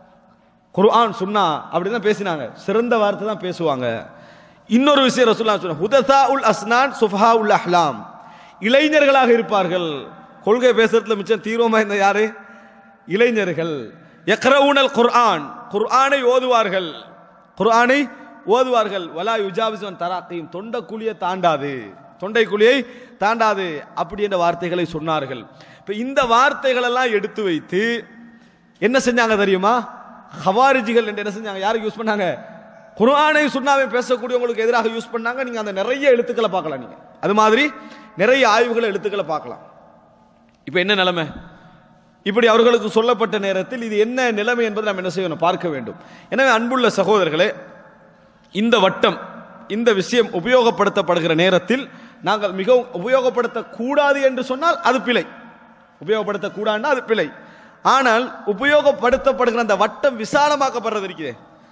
குர்ஆன் சுன்னா அப்படிதான் பேசினாங்க சிறந்த வார்த்தை தான் பேசுவாங்க இன்னொரு விஷயம் ரசூலுல்லாஹ் சொன்ன ஹுதசா உல் அஸ்னான் சுஃபஹா உல் அஹ்லாம் இளைஞர்களாக இருப்பார்கள் கொள்கை பேசுறதுல மிச்சம் தீவிரமா இருந்த யாரு இளைஞர்கள் யக்ரவுனல் குர்ஆன் குர்ஆனை ஓதுவார்கள் குர்ஆனை ஓதுவார்கள் வலா யுஜாவிசன் தராக்கையும் தொண்டை குழியை தாண்டாது தொண்டை குழியை தாண்டாது அப்படி என்ற வார்த்தைகளை சொன்னார்கள் இப்ப இந்த வார்த்தைகள் எல்லாம் எடுத்து வைத்து என்ன செஞ்சாங்க தெரியுமா ஹவாரிஜிகள் என்று என்ன செஞ்சாங்க யாருக்கு யூஸ் பண்ணாங்க குர்ஆனை சுன்னாவை பேசக்கூடியவங்களுக்கு எதிராக யூஸ் பண்ணாங்க நீங்க அந்த நிறைய எழுத்துக்களை பார்க்கலாம் நீங்க அது மாதிரி நிறைய ஆய்வுகளை எழுத்துக்களை பார்க்கலாம் இப்போ என்ன நிலைமை இப்படி அவர்களுக்கு சொல்லப்பட்ட நேரத்தில் இது என்ன நிலைமை என்பதை நாம் என்ன செய்யணும் பார்க்க வேண்டும் எனவே அன்புள்ள சகோதரர்களே இந்த வட்டம் இந்த விஷயம் உபயோகப்படுத்தப்படுகிற நேரத்தில் நாங்கள் மிகவும் உபயோகப்படுத்தக்கூடாது என்று சொன்னால் அது பிழை உபயோகப்படுத்தக்கூடாதுன்னா அது பிழை ஆனால் உபயோகப்படுத்தப்படுகிற அந்த வட்டம் விசாலமாக்கப்படுறது இருக்கிறே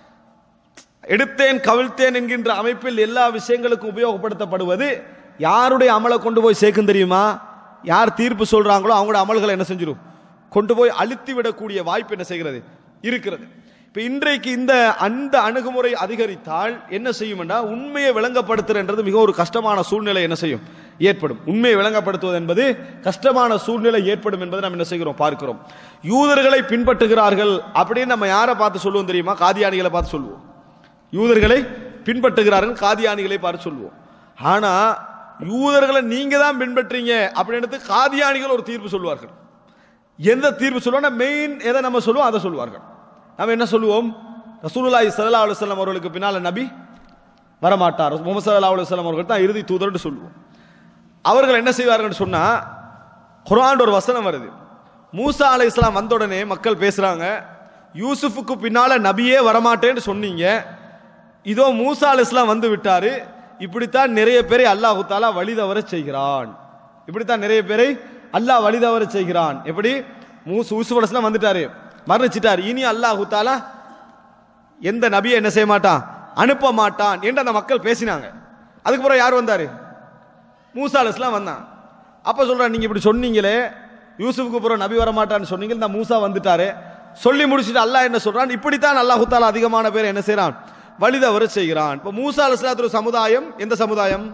எடுத்தேன் கவிழ்த்தேன் என்கின்ற அமைப்பில் எல்லா விஷயங்களுக்கும் உபயோகப்படுத்தப்படுவது யாருடைய அமலை கொண்டு போய் சேர்க்கும் தெரியுமா யார் தீர்ப்பு சொல்றாங்களோ அவங்களோட அமல்களை என்ன செஞ்சிடும் கொண்டு போய் அழுத்தி விடக்கூடிய வாய்ப்பு என்ன செய்கிறது இருக்கிறது இப்ப இன்றைக்கு இந்த அந்த அணுகுமுறை அதிகரித்தால் என்ன செய்யும்னா உண்மையை விளங்கப்படுத்துறன்றது மிக ஒரு கஷ்டமான சூழ்நிலை என்ன செய்யும் ஏற்படும் உண்மையை விளங்கப்படுத்துவது என்பது கஷ்டமான சூழ்நிலை ஏற்படும் என்பதை நாம் என்ன செய்கிறோம் பார்க்கிறோம் யூதர்களை பின்பற்றுகிறார்கள் அப்படின்னு நம்ம யாரை பார்த்து சொல்லுவோம் தெரியுமா காதியானிகளை பார்த்து சொல்லுவோம் யூதர்களை பின்பற்றுகிறார்கள் காதியானிகளை பார்த்து சொல்லுவோம் ஆனா யூதர்களை நீங்க தான் பின்பற்றீங்க அப்படின்னு காதியானிகள் ஒரு தீர்ப்பு சொல்வார்கள் எந்த தீர்ப்பு சொல்லுவோம் மெயின் எதை நம்ம சொல்லுவோம் அதை சொல்லுவார்கள் நம்ம என்ன சொல்லுவோம் ரசூலுல்லாஹி ஸல்லல்லாஹு அலைஹி வஸல்லம் அவர்களுக்கு பின்னால நபி வரமாட்டார் முகமது ஸல்லல்லாஹு அலைஹி வஸல்லம் அவர்கள் தான் இறுதி தூதர்னு சொல்லுவோம் அவர்கள் என்ன செய்வார்கள் சொன்னா குர்ஆன் ஒரு வசனம் வருது மூசா அலை இஸ்லாம் வந்த உடனே மக்கள் பேசுறாங்க யூசுஃபுக்கு பின்னால நபியே வரமாட்டேன்னு சொன்னீங்க இதோ மூசா அலை இஸ்லாம் வந்து விட்டாரு இப்படித்தான் நிறைய பேரை அல்லாஹு தாலா வழி தவற செய்கிறான் இப்படித்தான் நிறைய பேரை அல்லாஹ் வழி தவற செய்கிறான் எப்படி மூசு யூசுப் அலை இஸ்லாம் வந்துட்டாரு மரணிச்சிட்டார் இனி அல்லாஹு தாலா எந்த நபியை என்ன செய்ய மாட்டான் அனுப்ப மாட்டான் என்று அந்த மக்கள் பேசினாங்க அதுக்கப்புறம் யார் வந்தாரு மூசா அலிஸ்லாம் வந்தான் அப்ப சொல்றான் நீங்க இப்படி சொன்னீங்களே யூசுஃபுக்கு அப்புறம் நபி வர மாட்டான்னு சொன்னீங்க இந்த மூசா வந்துட்டாரு சொல்லி முடிச்சுட்டு அல்லாஹ் என்ன சொல்றான் இப்படித்தான் அல்லாஹு தாலா அதிகமான பேர் என்ன செய்றான் வழிதவற செய்கிறான் இப்ப மூசா அலிஸ்லாத்து சமுதாயம் எந்த சமுதாயம்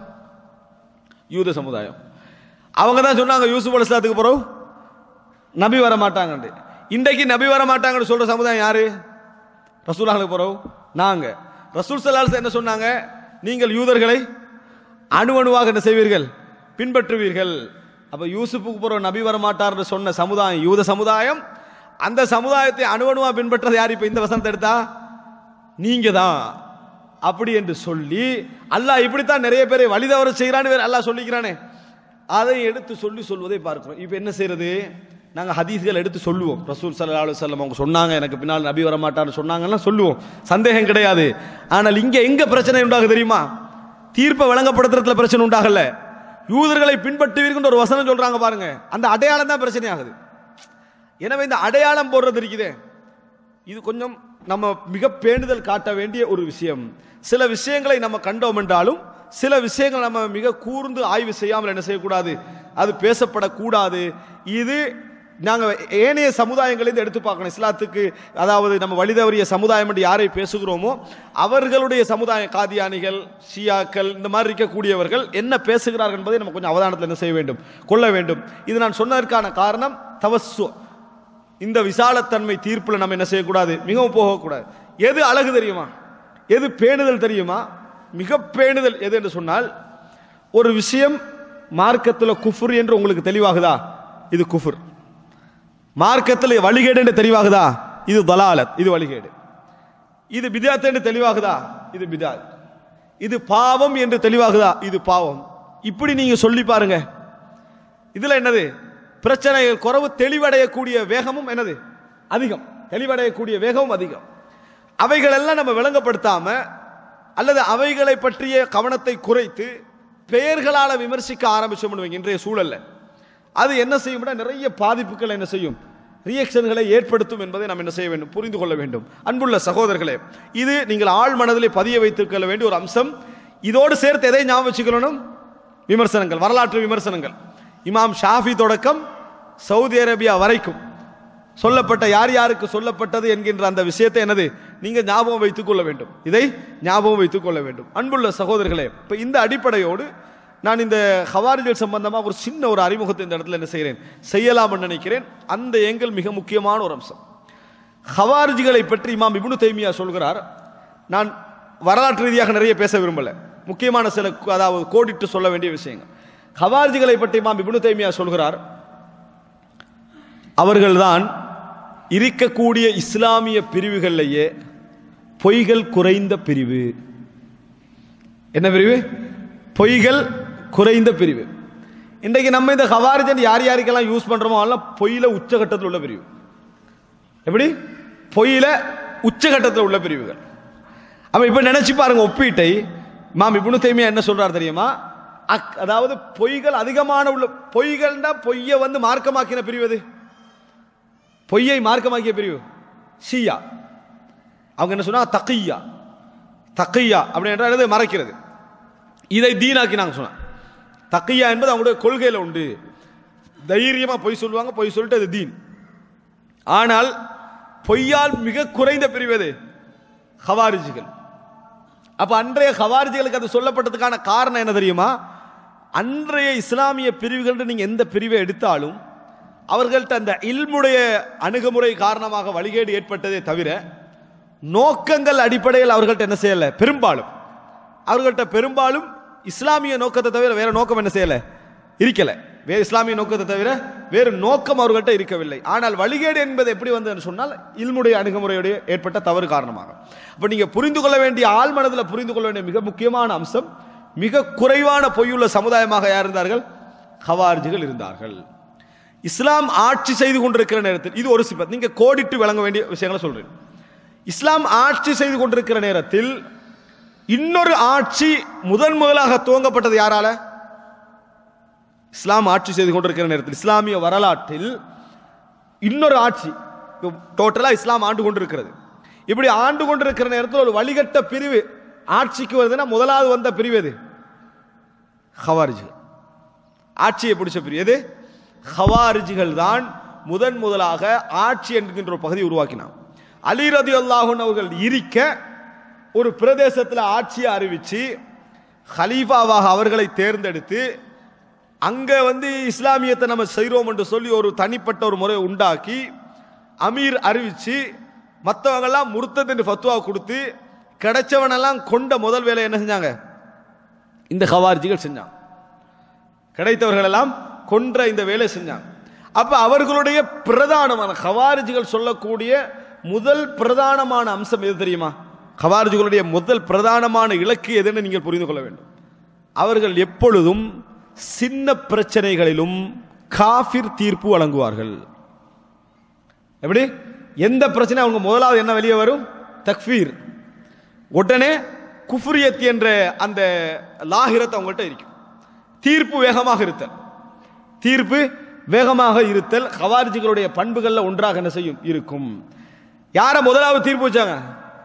யூத சமுதாயம் அவங்க தான் சொன்னாங்க யூசுப் அலிஸ்லாத்துக்கு பிறகு நபி வர மாட்டாங்கன்னு இன்றைக்கு நபி வர மாட்டாங்கன்னு சொல்ற சமுதாயம் யாரு ரசூலாங்களுக்கு பிறகு நாங்க ரசூல் சல்லாஸ் என்ன சொன்னாங்க நீங்கள் யூதர்களை அணு அணுவாக என்ன செய்வீர்கள் பின்பற்றுவீர்கள் அப்ப யூசுப்புக்கு பிறகு நபி வர மாட்டார்னு சொன்ன சமுதாயம் யூத சமுதாயம் அந்த சமுதாயத்தை அணு அணுவா பின்பற்றது யார் இப்ப இந்த வசனத்தை எடுத்தா நீங்க தான் அப்படி என்று சொல்லி அல்லாஹ் இப்படித்தான் நிறைய பேரை வழி தவற செய்கிறான்னு வேற அல்லாஹ் சொல்லிக்கிறானே அதை எடுத்து சொல்லி சொல்வதை பார்க்கிறோம் இப்போ என்ன செய்யறது நாங்கள் ஹதீஸ்கள் எடுத்து சொல்லுவோம் ரசூல் சல்லா அலுவலம் அவங்க சொன்னாங்க எனக்கு பின்னால் நபி வர மாட்டார்னு சொன்னாங்கன்னா சொல்லுவோம் சந்தேகம் கிடையாது ஆனால் இங்கே எங்க பிரச்சனை உண்டாகுது தெரியுமா தீர்ப்பை வழங்கப்படுத்துறதுல பிரச்சனை உண்டாகல யூதர்களை பின்பற்றுவீர்கள் ஒரு வசனம் சொல்றாங்க பாருங்க அந்த அடையாளம் தான் பிரச்சனை ஆகுது எனவே இந்த அடையாளம் போடுறது இருக்குதே இது கொஞ்சம் நம்ம மிக பேணுதல் காட்ட வேண்டிய ஒரு விஷயம் சில விஷயங்களை நம்ம கண்டோம் என்றாலும் சில விஷயங்களை நம்ம மிக கூர்ந்து ஆய்வு செய்யாமல் என்ன செய்யக்கூடாது அது பேசப்படக்கூடாது இது நாங்கள் ஏனைய சமுதாயங்களிலிருந்து எடுத்து பார்க்கணும் இஸ்லாத்துக்கு அதாவது நம்ம வழிதவறிய சமுதாயம் என்று யாரை பேசுகிறோமோ அவர்களுடைய சமுதாய காதியானிகள் ஷியாக்கள் இந்த மாதிரி இருக்கக்கூடியவர்கள் என்ன பேசுகிறார்கள் என்பதை நம்ம கொஞ்சம் அவதானத்தில் என்ன செய்ய வேண்டும் கொள்ள வேண்டும் இது நான் சொன்னதற்கான காரணம் தவசு இந்த விசாலத்தன்மை தீர்ப்புல நம்ம என்ன செய்யக்கூடாது மிகவும் போகக்கூடாது எது அழகு தெரியுமா எது பேணுதல் தெரியுமா மிக பேணுதல் எது என்று சொன்னால் ஒரு விஷயம் மார்க்கத்தில் குஃபுர் என்று உங்களுக்கு தெளிவாகுதா இது குஃபுர் மார்க்கத்தில் வழிகேடு என்று தெளிவாகுதா இது தலாலத் இது வழிகேடு இது பிதாத் என்று தெளிவாகுதா இது பிதாத் இது பாவம் என்று தெளிவாகுதா இது பாவம் இப்படி நீங்க சொல்லி பாருங்க இதுல என்னது பிரச்சனைகள் குறைவு தெளிவடையக்கூடிய வேகமும் என்னது அதிகம் தெளிவடையக்கூடிய வேகமும் அதிகம் அவைகளெல்லாம் நம்ம விளங்கப்படுத்தாம அல்லது அவைகளை பற்றிய கவனத்தை குறைத்து பெயர்களால விமர்சிக்க ஆரம்பிச்சோம் இன்றைய சூழல்ல அது என்ன செய்யும்னா நிறைய பாதிப்புகள் என்ன செய்யும் ரியாக்ஷன்களை ஏற்படுத்தும் என்பதை நாம் என்ன செய்ய வேண்டும் புரிந்து கொள்ள வேண்டும் அன்புள்ள சகோதரர்களே இது நீங்கள் ஆழ் மனதிலே பதிய வைத்துக் கொள்ள வேண்டிய ஒரு அம்சம் இதோடு சேர்த்து எதை ஞாபகம் வச்சுக்கணும் விமர்சனங்கள் வரலாற்று விமர்சனங்கள் இமாம் ஷாஃபி தொடக்கம் சவுதி அரேபியா வரைக்கும் சொல்லப்பட்ட யார் யாருக்கு சொல்லப்பட்டது என்கின்ற அந்த விஷயத்தை என்னது நீங்க ஞாபகம் வைத்துக் கொள்ள வேண்டும் இதை ஞாபகம் வைத்துக் கொள்ள வேண்டும் அன்புள்ள சகோதரர்களே இப்ப இந்த அடிப்படையோடு நான் இந்த ஹவாரிஜல் சம்பந்தமாக ஒரு சின்ன ஒரு அறிமுகத்தை இந்த இடத்துல என்ன செய்கிறேன் செய்யலாம்னு நினைக்கிறேன் அந்த ஏங்கல் மிக முக்கியமான ஒரு அம்சம் ஹவாரிஜிகளை பற்றி இமாம் இப்னு தைமியா சொல்கிறார் நான் வரலாற்று ரீதியாக நிறைய பேச விரும்பல முக்கியமான சில கு- அதாவது கோடிட்டு சொல்ல வேண்டிய விஷயங்கள் ஹவாரிஜிகளை பற்றி இமாம் இப்னு தைமியா சொல்கிறார் அவர்கள்தான் இருக்கக்கூடிய இஸ்லாமிய பிரிவுகளிலேயே பொய்கள் குறைந்த பிரிவு என்ன பிரிவு பொய்கள் குறைந்த பிரிவு இன்றைக்கு நம்ம இந்த ஹவாரிஜன் யார் யாருக்கெல்லாம் யூஸ் பண்றோமோ அதெல்லாம் பொய்யில உச்சகட்டத்தில் உள்ள பிரிவு எப்படி பொய்யில உச்சகட்டத்தில் உள்ள பிரிவுகள் அப்ப இப்ப நினைச்சு பாருங்க ஒப்பீட்டை மாம் இப்னு தைமியா என்ன சொல்றார் தெரியுமா அக்- அதாவது பொய்கள் அதிகமான உள்ள பொய்கள்னா பொய்யை வந்து மார்க்கமாக்கின பிரிவு எது பொய்யை மார்க்கமாக்கிய பிரிவு ஷியா அவங்க என்ன சொன்னா தக்கியா தக்கியா அப்படின்றது மறைக்கிறது இதை தீனாக்கி நாங்க சொன்னோம் தக்கியா என்பது அவங்களுடைய கொள்கையில உண்டு தைரியமா பொய் சொல்லுவாங்க பொய் சொல்லிட்டு அது தீன் ஆனால் பொய்யால் மிக குறைந்த பிரிவு எது ஹவாரிஜிகள் அப்ப அன்றைய ஹவாரிஜிகளுக்கு அது சொல்லப்பட்டதுக்கான காரணம் என்ன தெரியுமா அன்றைய இஸ்லாமிய பிரிவுகள் நீங்க எந்த பிரிவை எடுத்தாலும் அவர்கள்ட்ட அந்த இல்முடைய அணுகுமுறை காரணமாக வழிகேடு ஏற்பட்டதே தவிர நோக்கங்கள் அடிப்படையில் அவர்கள்ட்ட என்ன செய்யல பெரும்பாலும் அவர்கள்ட்ட பெரும்பாலும் இஸ்லாமிய நோக்கத்தை தவிர வேற நோக்கம் என்ன செய்யல இருக்கல வேற இஸ்லாமிய நோக்கத்தை தவிர வேறு நோக்கம் அவர்கள்ட்ட இருக்கவில்லை ஆனால் வழிகேடு என்பது எப்படி வந்ததுன்னு சொன்னால் இல்முடைய அணுகுமுறையுடைய ஏற்பட்ட தவறு காரணமாக அப்ப நீங்க புரிந்து கொள்ள வேண்டிய ஆழ்மனதில் புரிந்து கொள்ள வேண்டிய மிக முக்கியமான அம்சம் மிக குறைவான பொய்யுள்ள சமுதாயமாக யார் இருந்தார்கள் ஹவார்ஜிகள் இருந்தார்கள் இஸ்லாம் ஆட்சி செய்து கொண்டிருக்கிற நேரத்தில் இது ஒரு சிபத் நீங்க கோடிட்டு விளங்க வேண்டிய விஷயங்களை சொல்றேன் இஸ்லாம் ஆட்சி செய்து கொண்டிருக்கிற நேரத்தில் இன்னொரு ஆட்சி முதன் முதலாக துவங்கப்பட்டது யாரால இஸ்லாம் ஆட்சி செய்து கொண்டிருக்கிற நேரத்தில் இஸ்லாமிய வரலாற்றில் இன்னொரு ஆட்சி டோட்டலா இஸ்லாம் ஆண்டு கொண்டிருக்கிறது இப்படி ஆண்டு கொண்டிருக்கிற நேரத்தில் ஒரு வழிகட்ட பிரிவு ஆட்சிக்கு வருதுன்னா முதலாவது வந்த பிரிவு எது ஹவாரிஜிகள் ஆட்சியை பிடிச்ச பிரிவு எது ஹவாரிஜிகள் தான் முதன் முதலாக ஆட்சி என்கின்ற ஒரு பகுதியை உருவாக்கினான் அலி ரதி அல்லாஹன் அவர்கள் இருக்க ஒரு பிரதேசத்தில் ஆட்சியை அறிவிச்சு ஹலீஃபாவாக அவர்களை தேர்ந்தெடுத்து அங்க வந்து இஸ்லாமியத்தை நம்ம செய்கிறோம் என்று சொல்லி ஒரு தனிப்பட்ட ஒரு முறையை உண்டாக்கி அமீர் அறிவிச்சு மற்றவங்கெல்லாம் முருத்தத் என்று ஃபத்வா கொடுத்து கிடைச்சவனெல்லாம் கொண்ட முதல் வேலை என்ன செஞ்சாங்க இந்த ஹவாரிஜிகள் செஞ்சாங்க கிடைத்தவர்கள் எல்லாம் கொன்ற இந்த வேலை செஞ்சாங்க அப்ப அவர்களுடைய பிரதானமான ஹவாரிஜிகள் சொல்லக்கூடிய முதல் பிரதானமான அம்சம் எது தெரியுமா ஹவாரிஜிகளுடைய முதல் பிரதானமான இலக்கு எதுன்னு நீங்கள் புரிந்து கொள்ள வேண்டும் அவர்கள் எப்பொழுதும் சின்ன பிரச்சனைகளிலும் காஃபிர் தீர்ப்பு வழங்குவார்கள் எப்படி எந்த பிரச்சனை அவங்க முதலாவது என்ன வெளியே வரும் தக்ஃபீர் உடனே குஃப்ரியத் என்ற அந்த லாகிரத் அவங்கள்ட்ட இருக்கும் தீர்ப்பு வேகமாக இருத்தல் தீர்ப்பு வேகமாக இருத்தல் ஹவாரிஜிகளுடைய பண்புகள்ல ஒன்றாக என்ன செய்யும் இருக்கும் யார முதலாவது தீர்ப்பு வச்சாங்க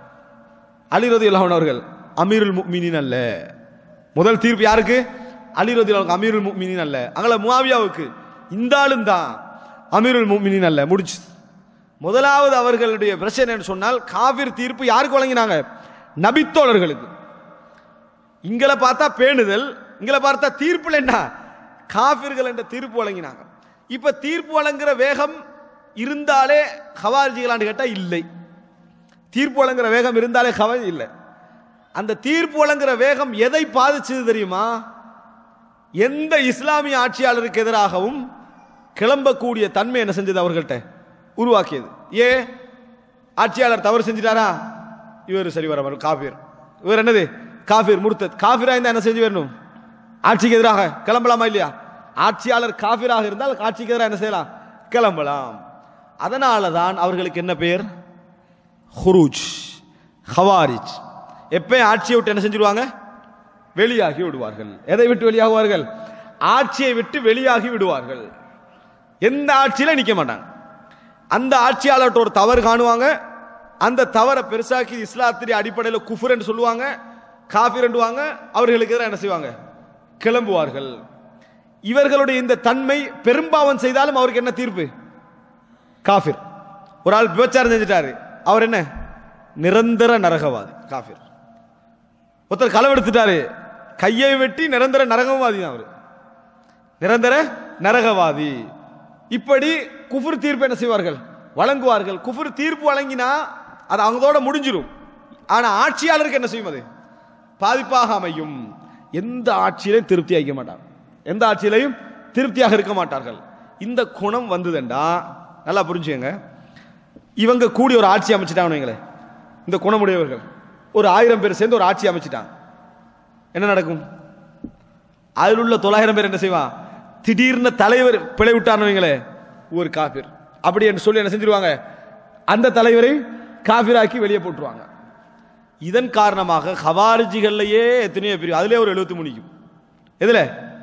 அலி ரதியுல்லாஹன் அவர்கள் அமீருல் முக்மினின் அல்ல முதல் தீர்ப்பு யாருக்கு அலி ரதியுல்லாஹ் அமீருல் முக்மினின் அல்ல அங்கள முவாவியாவுக்கு இந்த ஆளும் தான் அமீருல் முக்மினின் அல்ல முடிச்சு முதலாவது அவர்களுடைய பிரச்சனை என்னன்னு சொன்னால் காவிர் தீர்ப்பு யாருக்கு வழங்கினாங்க நபித்தோழர்களுக்கு இங்களை பார்த்தா பேணுதல் இங்களை பார்த்தா தீர்ப்புல என்ன காபிர்கள் என்ற தீர்ப்பு வழங்கினாங்க இப்ப தீர்ப்பு வழங்குற வேகம் இருந்தாலே ஹவாரிஜிகளான்னு கேட்டா இல்லை தீர்ப்பு வழங்குற வேகம் இருந்தாலே ஹவாரி இல்லை அந்த தீர்ப்பு வழங்குற வேகம் எதை பாதிச்சது தெரியுமா எந்த இஸ்லாமிய ஆட்சியாளருக்கு எதிராகவும் கிளம்பக்கூடிய தன்மை என்ன செஞ்சது அவர்கள்ட்ட உருவாக்கியது ஏ ஆட்சியாளர் தவறு செஞ்சிட்டாரா இவர் சரி வர காபீர் இவர் என்னது காஃபிர் முர்த்தத் காஃபிரா இருந்தா என்ன செஞ்சு வரணும் ஆட்சிக்கு எதிராக கிளம்பலாமா இல்லையா ஆட்சியாளர் காஃபிராக இருந்தால் ஆட்சிக்கு எதிராக என்ன செய்யலாம் கிளம்பலாம் அதனால தான் அவர்களுக்கு என்ன பெயர் ஹுரூஜ் ஹவாரிஜ் எப்பயும் ஆட்சியை விட்டு என்ன செஞ்சிருவாங்க வெளியாகி விடுவார்கள் எதை விட்டு வெளியாகுவார்கள் ஆட்சியை விட்டு வெளியாகி விடுவார்கள் எந்த ஆட்சியில நிக்க மாட்டாங்க அந்த ஆட்சியாளர்கிட்ட ஒரு தவறு காணுவாங்க அந்த தவறை பெருசாக்கி இஸ்லாத்திரி அடிப்படையில் குஃபுர்ன்னு சொல்லுவாங்க காஃபிர்ண்டுவாங்க அவர்களுக்கு எதிராக என்ன செய்வாங்க கிளம்புவார்கள் இவர்களுடைய இந்த தன்மை பெரும்பாவம் செய்தாலும் அவருக்கு என்ன தீர்ப்பு காஃபிர் ஒரு ஆள் விபச்சாரம் செஞ்சிட்டாரு அவர் என்ன நிரந்தர நரகவாதி காஃபிர் ஒருத்தர் களவெடுத்துட்டாரு கையை வெட்டி நிரந்தர நரகவாதி தான் அவர் நிரந்தர நரகவாதி இப்படி குஃபுர் தீர்ப்பு என்ன செய்வார்கள் வழங்குவார்கள் குஃபுர் தீர்ப்பு வழங்கினா அது அவங்களோட முடிஞ்சிடும் ஆனா ஆட்சியாளருக்கு என்ன செய்யும் அது பாதிப்பாக அமையும் எந்த ஆட்சியிலையும் திருப்தி அளிக்க மாட்டாங்க எந்த ஆட்சியிலையும் திருப்தியாக இருக்க மாட்டார்கள் இந்த குணம் வந்ததுண்டா நல்லா புரிஞ்சுங்க இவங்க கூடி ஒரு ஆட்சி அமைச்சிட்டாங்க வைங்களேன் இந்த குணமுடையவர்கள் ஒரு ஆயிரம் பேர் சேர்ந்து ஒரு ஆட்சி அமைச்சிட்டாங்க என்ன நடக்கும் அதில் உள்ள தொள்ளாயிரம் பேர் என்ன செய்வான் திடீர்னு தலைவர் பிழை விட்டார்னு வைங்களே ஒரு காபிர் அப்படி என்று சொல்லி என்ன செஞ்சிருவாங்க அந்த தலைவரை காபிராக்கி வெளியே போட்டுருவாங்க இதன் காரணமாக ஹவாரிஜிகள்லையே எத்தனையோ பிரிவு அதுலயே ஒரு எழுபத்தி மூணிக்கும் எதுல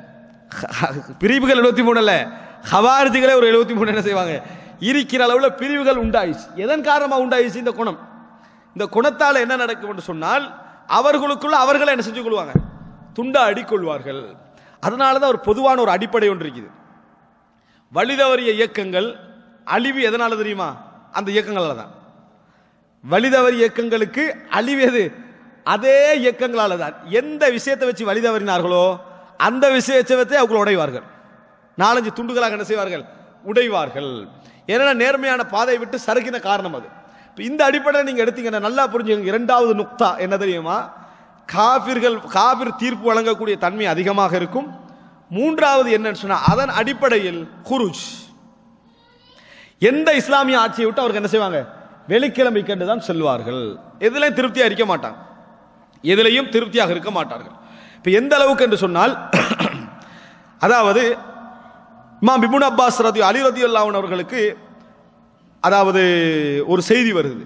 பிரிவுகள் எழுபத்தி மூணு அல்ல ஹவாரிஜிகளே ஒரு எழுபத்தி மூணு என்ன செய்வாங்க இருக்கிற அளவுல பிரிவுகள் உண்டாயிடுச்சு எதன் காரணமா உண்டாயிடுச்சு இந்த குணம் இந்த குணத்தால என்ன நடக்கும் என்று சொன்னால் அவர்களுக்குள்ள அவர்களை என்ன செஞ்சு கொள்வாங்க துண்டா அடிக்கொள்வார்கள் அதனால தான் ஒரு பொதுவான ஒரு அடிப்படை ஒன்று இருக்குது வழிதவறிய இயக்கங்கள் அழிவு எதனால தெரியுமா அந்த இயக்கங்களால தான் வழிதவறி இயக்கங்களுக்கு அழிவு எது அதே இயக்கங்களால தான் எந்த விஷயத்தை வச்சு வழி தவறினார்களோ அந்த விஷயத்தை வச்சு அவங்க உடைவார்கள் நாலஞ்சு துண்டுகளாக என்ன செய்வார்கள் உடைவார்கள் ஏன்னா நேர்மையான பாதையை விட்டு சறுக்கின காரணம் அது இப்ப இந்த அடிப்படையில் நீங்க எடுத்தீங்கன்னா நல்லா புரிஞ்சுங்க இரண்டாவது நுக்தா என்ன தெரியுமா காபிர்கள் காபிர் தீர்ப்பு வழங்கக்கூடிய தன்மை அதிகமாக இருக்கும் மூன்றாவது என்னன்னு சொன்னா அதன் அடிப்படையில் குருஜ் எந்த இஸ்லாமிய ஆட்சியை விட்டு அவருக்கு என்ன செய்வாங்க வெளிக்கிழமைக்கு என்று தான் செல்வார்கள் எதுலையும் திருப்தியாக இருக்க மாட்டாங்க எதிலையும் திருப்தியாக இருக்க மாட்டார்கள் இப்போ எந்த அளவுக்கு என்று சொன்னால் அதாவது இமாம் பிபுன் அப்பாஸ் ரதி அலி ரதி அல்லாவன் அவர்களுக்கு அதாவது ஒரு செய்தி வருது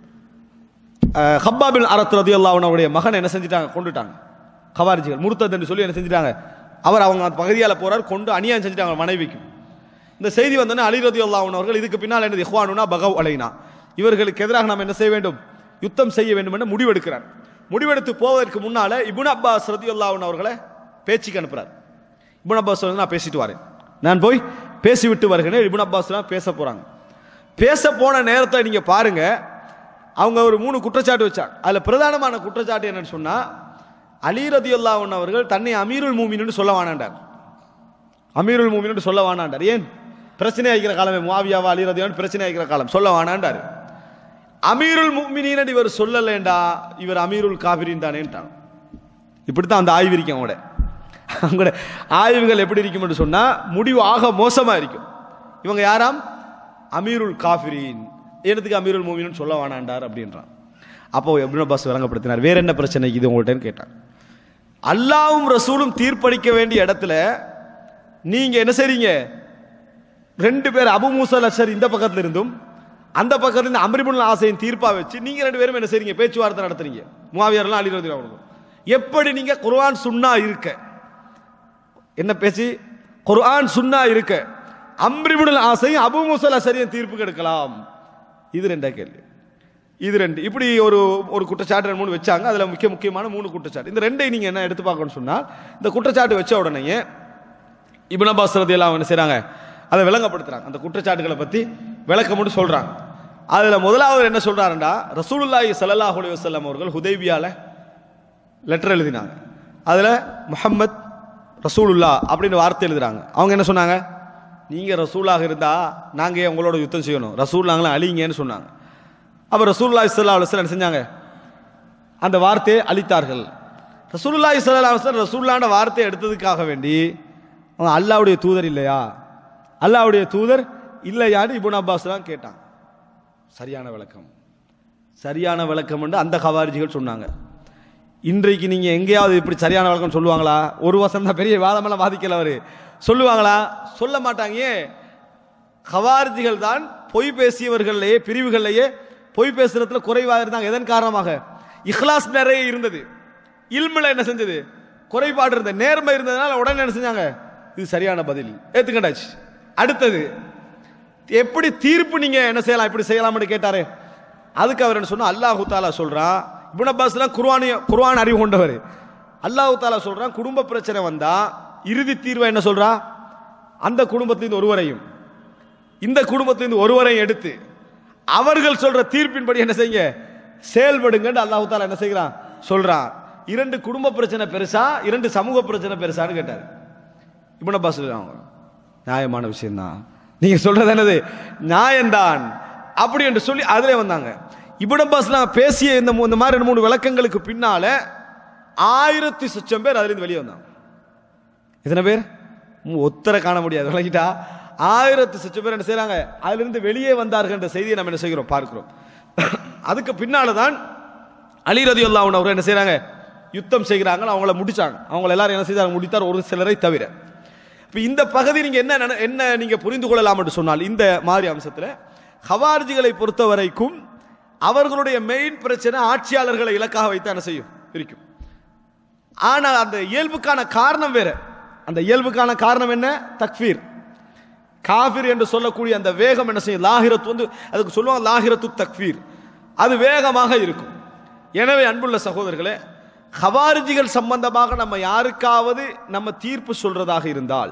அஹ், ஹப்பாபின் அரத் ரதி அல்லாவன் அவருடைய மகன் என்ன செஞ்சிட்டாங்க கொண்டுட்டாங்க கவாரிஜிகள் முருத்தத் என்று சொல்லி என்ன செஞ்சிட்டாங்க அவர் அவங்க அந்த பகுதியால் போறார் கொண்டு அநியாயம் செஞ்சிட்டாங்க மனைவிக்கும் இந்த செய்தி வந்தோன்னே அலி ரதி அல்லாஹன் அவர்கள் இதுக்கு பின்னால் என்னது இஹ்வானுனா பகவ் அலைனா இவர்களுக்கு எதிராக நாம் என்ன செய்ய வேண்டும் யுத்தம் செய்ய வேண்டும் என்று முடிவெடுக்கிறார் முடிவெடுத்து போவதற்கு முன்னால இபுன் அப்பாஸ் ரதி அல்லாஹன் அவர்களை பேச்சுக்கு அனுப்புறார் இபுன் அப்பாஸ் வந்து நான் பேசிட்டு வரேன் நான் போய் பேசிவிட்டு வருகிறேன் இபுன் அப்பாஸ் பேச போறாங்க பேச போன நேரத்தை நீங்க பாருங்க அவங்க ஒரு மூணு குற்றச்சாட்டு வச்சாங்க அதுல பிரதானமான குற்றச்சாட்டு என்னன்னு சொன்னா அலி ரதி அவர்கள் தன்னை அமீருல் மூமின்னு சொல்ல வானாண்டார் அமீருல் மூமின்னு சொல்ல வானாண்டார் ஏன் பிரச்சனை ஆகிக்கிற காலமே முவாவியாவா அலி ரதியான் பிரச்சனை ஆகிக்கிற காலம் சொல்ல வானாண்டார் அமீருல் முக்மினின்னு இவர் சொல்லலேண்டா இவர் அமீருல் காபிரின் தானேன்ட்டாங்க இப்படித்தான் அந்த ஆய்வு இருக்கும் அவங்களோட அவங்களோட ஆய்வுகள் எப்படி இருக்கும் என்று சொன்னா முடிவு ஆக மோசமா இருக்கும் இவங்க யாராம் அமீருல் காஃபிரின் என்னத்துக்கு அமீருல் மூமின்னு சொல்ல வேணாண்டார் அப்படின்றான் அப்போ எப்படி பாஸ் விளங்கப்படுத்தினார் வேற என்ன பிரச்சனை இது உங்கள்கிட்ட கேட்டார் அல்லாவும் ரசூலும் தீர்ப்பளிக்க வேண்டிய இடத்துல நீங்க என்ன செய்றீங்க ரெண்டு பேர் அபு மூசல் அஷர் இந்த பக்கத்துல இருந்தும் அந்த பக்கத்துல இருந்து அமரிபுல் ஆசையின் தீர்ப்பா வச்சு நீங்க ரெண்டு பேரும் என்ன செய்றீங்க பேச்சுவார்த்தை நடத்துறீங்க முவாவியர்லாம் அலிரதி அவர்களும் எப்படி நீங்க குர்ஆன் சுன்னா இருக்க என்ன பேச்சு குர்ஆன் சுன்னா இருக்க அம்ரிபுடல் ஆசையும் அபு முசல் அசரியும் தீர்ப்பு எடுக்கலாம் இது ரெண்டா கேள்வி இது ரெண்டு இப்படி ஒரு ஒரு குற்றச்சாட்டு ரெண்டு மூணு வச்சாங்க அதுல முக்கிய முக்கியமான மூணு குற்றச்சாட்டு இந்த ரெண்டை நீங்க என்ன எடுத்து பார்க்கணும்னு சொன்னா இந்த குற்றச்சாட்டு வச்ச உடனே இப்னு அப்பாஸ் ரதியல்லாஹு என்ன செய்றாங்க அதை விளங்கப்படுத்துறாங்க அந்த குற்றச்சாட்டுகளை பத்தி விளக்கம்னு சொல்றாங்க அதுல முதலாவது என்ன சொல்றாருண்டா ரசூலுல்லாஹி ஸல்லல்லாஹு அலைஹி வஸல்லம் அவர்கள் ஹுதைபியால லெட்டர் எழுதினாங்க அதுல முஹம்மத் ரசூலுல்லா அப்படின்னு வார்த்தை எழுதுறாங்க அவங்க என்ன சொன்னாங்க நீங்க ரசூலாக இருந்தா நாங்க ஏன் உங்களோட யுத்தம் செய்யணும் ரசூல் நாங்களும் அழிங்கன்னு சொன்னாங்க அப்ப ரசூலுல்லாஹி ஸல்லல்லாஹு அலைஹி வஸல்லம் என்ன செஞ்சாங்க அந்த வார்த்தையை அளித்தார்கள் ரசூலுல்லாஹி ஸல்லல்லாஹு அலைஹி வஸல்லம் ரசூலுல்லாஹ்ட வார்த்தையை எடுத்ததுக்காக வேண்டி அவங்க அல்லாஹ்வுடைய தூதர் இல்லையா அல்லாஹ்வுடைய தூதர் இல்லையான்னு இப்னு அப்பாஸ் தான் கேட்டான் சரியான விளக்கம் சரியான விளக்கம் என்று அந்த கவாரிஜிகள் சொன்னாங்க இன்றைக்கு நீங்க எங்கேயாவது இப்படி சரியான விளக்கம் சொல்லுவாங்களா ஒரு வருஷம் தான் பெரிய வாதமெல்லாம் வாதிக்கல அவரு சொல்லுவாங்களா சொல்ல மாட்டாங்க ஏன் கவாரிஜிகள் தான் பொய் பேசியவர்களையே பிரிவுகள்லையே பொய் பேசுறதுல குறைவாக இருந்தாங்க எதன் காரணமாக இஹ்லாஸ் நிறைய இருந்தது இல்முல என்ன செஞ்சது குறைபாடு இருந்த நேர்மை இருந்ததுனால உடனே என்ன செஞ்சாங்க இது சரியான பதில் ஏத்துக்கண்டாச்சு அடுத்தது எப்படி தீர்ப்பு நீங்க என்ன செய்யலாம் இப்படி செய்யலாம்னு கேட்டாரு அதுக்கு அவர் என்ன சொன்னா அல்லாஹு தாலா சொல்றான் இப்னு அப்பாஸ்லாம் குர்ஆனிய குர்ஆன் அறிவு கொண்டவர் அல்லாஹு தாலா சொல்றான் குடும்ப பிரச்சனை வந்தா இறுதி தீர்வை என்ன சொல்றா அந்த குடும்பத்திலிருந்து ஒருவரையும் இந்த குடும்பத்திலிருந்து ஒருவரையும் எடுத்து அவர்கள் சொல்ற தீர்ப்பின்படி என்ன செய்யுங்க செயல்படுங்கன்னு அல்லாஹு தாலா என்ன செய்கிறான் சொல்றான் இரண்டு குடும்ப பிரச்சனை பெருசா இரண்டு சமூக பிரச்சனை பெருசான்னு கேட்டார் இப்னு அப்பாஸ் அவங்க நியாயமான விஷயம்தான் நீங்க சொல்றது என்னது நியாயம்தான் அப்படி என்று சொல்லி அதிலே வந்தாங்க இப்னு அப்பாஸ்லாம் பேசிய இந்த மூ- இந்த மாதிரி ரெண்டு மூணு விளக்கங்களுக்கு பின்னால ஆயிரத்தி சுச்சம் பேர் அதுல இருந்து வெளியே வந்தாங்க எத்தனை பேர் ம், ஒத்தரை காண முடியாது விளங்கிட்டா ஆயிரத்து சுற்று பேர் என்ன செய்றாங்க அதிலிருந்து வெளியே வந்தார்கள் என்ற செய்தியை நம்ம என்ன செய்கிறோம் பார்க்கிறோம் அதுக்கு பின்னால தான் அலி ரதி அவர் என்ன செய்றாங்க யுத்தம் செய்கிறாங்க அவங்கள முடிச்சாங்க அவங்கள எல்லாரும் என்ன செய்தாங்க முடித்தார் ஒரு சிலரை தவிர இப்போ இந்த பகுதி நீங்க என்ன நினை- என்ன நீங்க புரிந்து கொள்ளலாம் என்று சொன்னால் இந்த மாதிரி அம்சத்துல ஹவார்ஜிகளை பொறுத்த வரைக்கும் அவர்களுடைய மெயின் பிரச்சனை ஆட்சியாளர்களை இலக்காக வைத்து என்ன செய்யும் இருக்கும் ஆனா அந்த இயல்புக்கான காரணம் வேற அந்த இயல்புக்கான காரணம் என்ன தக்ஃபீர் காஃபிர் என்று சொல்லக்கூடிய அந்த வேகம் என்ன செய்யும் லாஹிரத் வந்து அதுக்கு சொல்லுவாங்க லாஹிரத்து தக்ஃபீர் அது வேகமாக இருக்கும் எனவே அன்புள்ள சகோதரர்களே ஹவாரிஜிகள் சம்பந்தமாக நம்ம யாருக்காவது நம்ம தீர்ப்பு சொல்றதாக இருந்தால்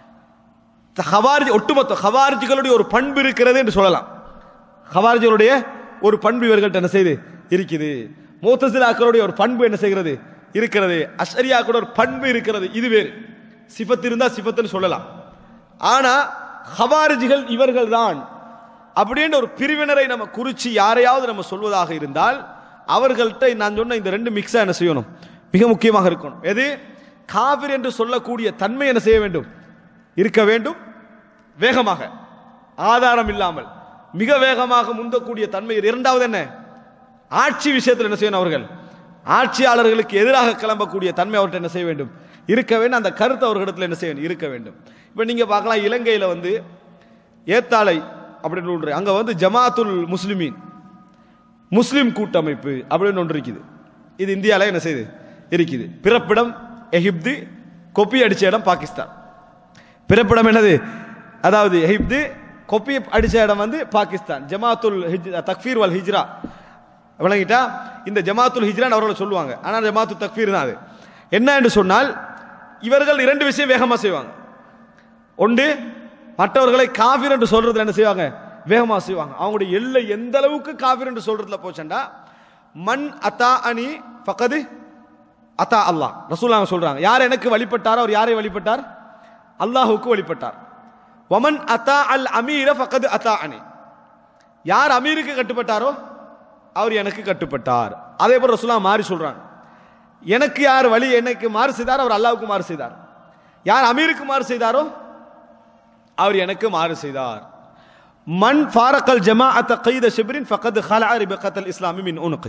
ஹவாரிஜி ஒட்டுமொத்த ஹவாரிஜிகளுடைய ஒரு பண்பு இருக்கிறது என்று சொல்லலாம் ஹவாரிஜிகளுடைய ஒரு பண்பு இவர்கள்ட்ட என்ன செய்யுது இருக்குது மூத்தசிலாக்களுடைய ஒரு பண்பு என்ன செய்கிறது இருக்கிறது அஷரியாக்களோட ஒரு பண்பு இருக்கிறது இது வேறு சிஃபத் இருந்தா சிஃபத்துன்னு சொல்லலாம் ஆனா ஹவாரிஜிகள் இவர்கள் தான் அப்படின்ற ஒரு பிரிவினரை நம்ம குறிச்சு யாரையாவது நம்ம சொல்வதாக இருந்தால் அவர்கள்ட்ட நான் சொன்ன இந்த ரெண்டு மிக்ஸா என்ன செய்யணும் மிக முக்கியமாக இருக்கணும் எது காவிர் என்று சொல்லக்கூடிய தன்மை என்ன செய்ய வேண்டும் இருக்க வேண்டும் வேகமாக ஆதாரம் இல்லாமல் மிக வேகமாக முந்தக்கூடிய தன்மை இரண்டாவது என்ன ஆட்சி விஷயத்தில் என்ன செய்யணும் அவர்கள் ஆட்சியாளர்களுக்கு எதிராக கிளம்பக்கூடிய தன்மை அவர்கிட்ட என்ன செய்ய வேண்டும் இருக்க வேண்டும் அந்த கருத்து அவர்களிடத்தில் என்ன செய்ய வேண்டும் இருக்க வேண்டும் இப்போ நீங்க பார்க்கலாம் இலங்கையில வந்து ஏத்தாளை அப்படின்னு ஒன்று அங்க வந்து ஜமாத்துல் முஸ்லிமீன் முஸ்லிம் கூட்டமைப்பு அப்படின்னு ஒன்று இருக்குது இது இந்தியாவில் என்ன செய்யுது இருக்குது பிறப்பிடம் எகிப்து கொப்பி அடிச்ச இடம் பாகிஸ்தான் பிறப்பிடம் என்னது அதாவது எகிப்து கொப்பி அடிச்ச இடம் வந்து பாகிஸ்தான் ஜமாத்துல் ஹிஜ் தக்ஃபீர் வல் ஹிஜ்ரா விளங்கிட்டா இந்த ஜமாத்துல் ஹிஜ்ரான்னு அவர்கள் சொல்லுவாங்க ஆனால் ஜமாத்து தக்ஃபீர் தான் அது என்ன என்று சொன்னால் இவர்கள் இரண்டு விஷயம் வேகமாக செய்வாங்க ஒன்று மற்றவர்களை காஃபிர் என்று சொல்றதுல என்ன செய்வாங்க வேகமா செய்வாங்க அவங்களுடைய எல்லை எந்த அளவுக்கு காஃபிர் என்று சொல்றதுல போச்சண்டா மண் அத்தா அனி ஃபகது அத்தா அல்லாஹ் ரசூலாங்க சொல்றாங்க யார் எனக்கு வழிபட்டாரோ அவர் யாரை வழிபட்டார் அல்லாஹுக்கு வழிபட்டார் வமன் அத்தா அல் அமீர ஃபகது அத்தா அனி யார் அமீருக்கு கட்டுப்பட்டாரோ அவர் எனக்கு கட்டுப்பட்டார் அதே போல ரசூலா மாறி சொல்றாங்க எனக்கு யார் வழி எனக்கு மாறு செய்தார் அவர் அல்லாஹ்வுக்கு மாறு செய்தார் யார் அமீருக்கு மாறு செய்தாரோ அவர் எனக்கு மாறு செய்தார் மன் ஃபாரக்கல் ஜமாஅத்த கைத ஷிப்ரின் ஃபகத் ஹலா ரிபகத்தல் இஸ்லாமி மின் உனுகை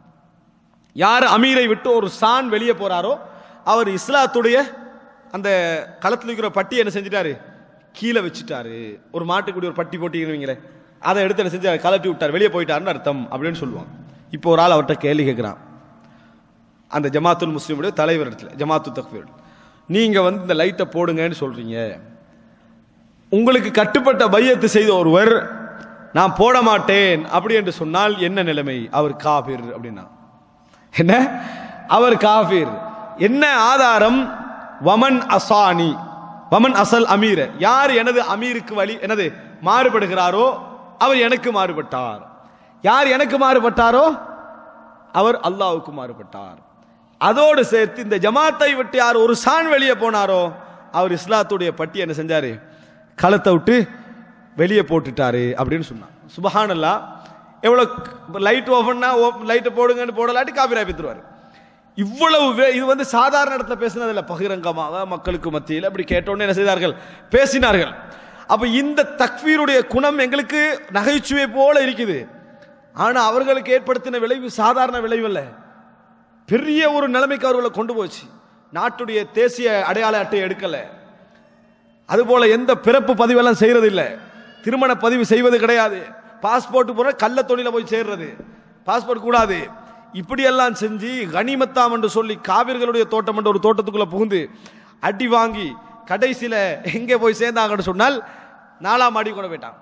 யார் அமீரை விட்டு ஒரு சான் வெளியே போறாரோ அவர் இஸ்லாத்துடைய அந்த களத்தில் இருக்கிற பட்டி என்ன செஞ்சிட்டாரு கீழே வச்சுட்டாரு ஒரு மாட்டுக்குடி ஒரு பட்டி போட்டிக்கிறீங்களே அதை எடுத்து என்ன செஞ்சாரு கலட்டி விட்டார் வெளியே போயிட்டாருன்னு அர்த்தம் அப்படின்னு சொல்லுவாங்க இப்போ ஒரு ஆள் அவர்கிட்ட கேள்வி கேட்கிறான் அந்த ஜமாத்துல் முஸ்லிமுடைய தலைவர் இடத்துல ஜமாத்து தக்வீர் நீங்க வந்து இந்த லைட்டை போடுங்கன்னு சொல்றீங்க உங்களுக்கு கட்டுப்பட்ட பையத்து செய்த ஒருவர் நான் போட மாட்டேன் அப்படி என்று சொன்னால் என்ன நிலைமை அவர் காபிர் அப்படின்னா என்ன அவர் காபிர் என்ன ஆதாரம் வமன் அசானி வமன் அசல் அமீர யார் எனது அமீருக்கு வழி எனது மாறுபடுகிறாரோ அவர் எனக்கு மாறுபட்டார் யார் எனக்கு மாறுபட்டாரோ அவர் அல்லாஹ்வுக்கு மாறுபட்டார் அதோடு சேர்த்து இந்த ஜமாத்தை விட்டு யார் ஒரு சான் வெளியே போனாரோ அவர் இஸ்லாத்துடைய பட்டி என்ன செஞ்சாரு களத்தை விட்டு வெளியே போட்டுட்டாரு அப்படின்னு சொன்னான் சுபஹானல்லா எவ்வளோ லைட் ஓஃபன்னா லைட்டை போடுங்கன்னு போடலாட்டி காப்பி ராப்பித்துருவாரு இவ்வளவு வே- இது வந்து சாதாரண இடத்துல பேசினதில்ல பகிரங்கமாக மக்களுக்கு மத்தியில் அப்படி கேட்டோன்னே என்ன செய்தார்கள் பேசினார்கள் அப்ப இந்த தக்வீருடைய குணம் எங்களுக்கு நகைச்சுவை போல இருக்குது ஆனா அவர்களுக்கு ஏற்படுத்தின விளைவு சாதாரண விளைவு அல்ல பெரிய ஒரு நிலைமைக்கு அவர்களை கொண்டு போச்சு நாட்டுடைய தேசிய அடையாள அட்டை எடுக்கல அதுபோல எந்த பிறப்பு பதிவெல்லாம் செய்யறது இல்ல திருமண பதிவு செய்வது கிடையாது பாஸ்போர்ட் போற கள்ள தொழில போய் சேர்றது பாஸ்போர்ட் கூடாது இப்படியெல்லாம் செஞ்சு கனிமத்தாம் என்று சொல்லி காவிர்களுடைய தோட்டம் என்ற ஒரு தோட்டத்துக்குள்ள புகுந்து அடி வாங்கி கடைசியில எங்கே போய் சேர்ந்தாங்கன்னு சொன்னால் நாலாம் மாடி கொண்டு போயிட்டான்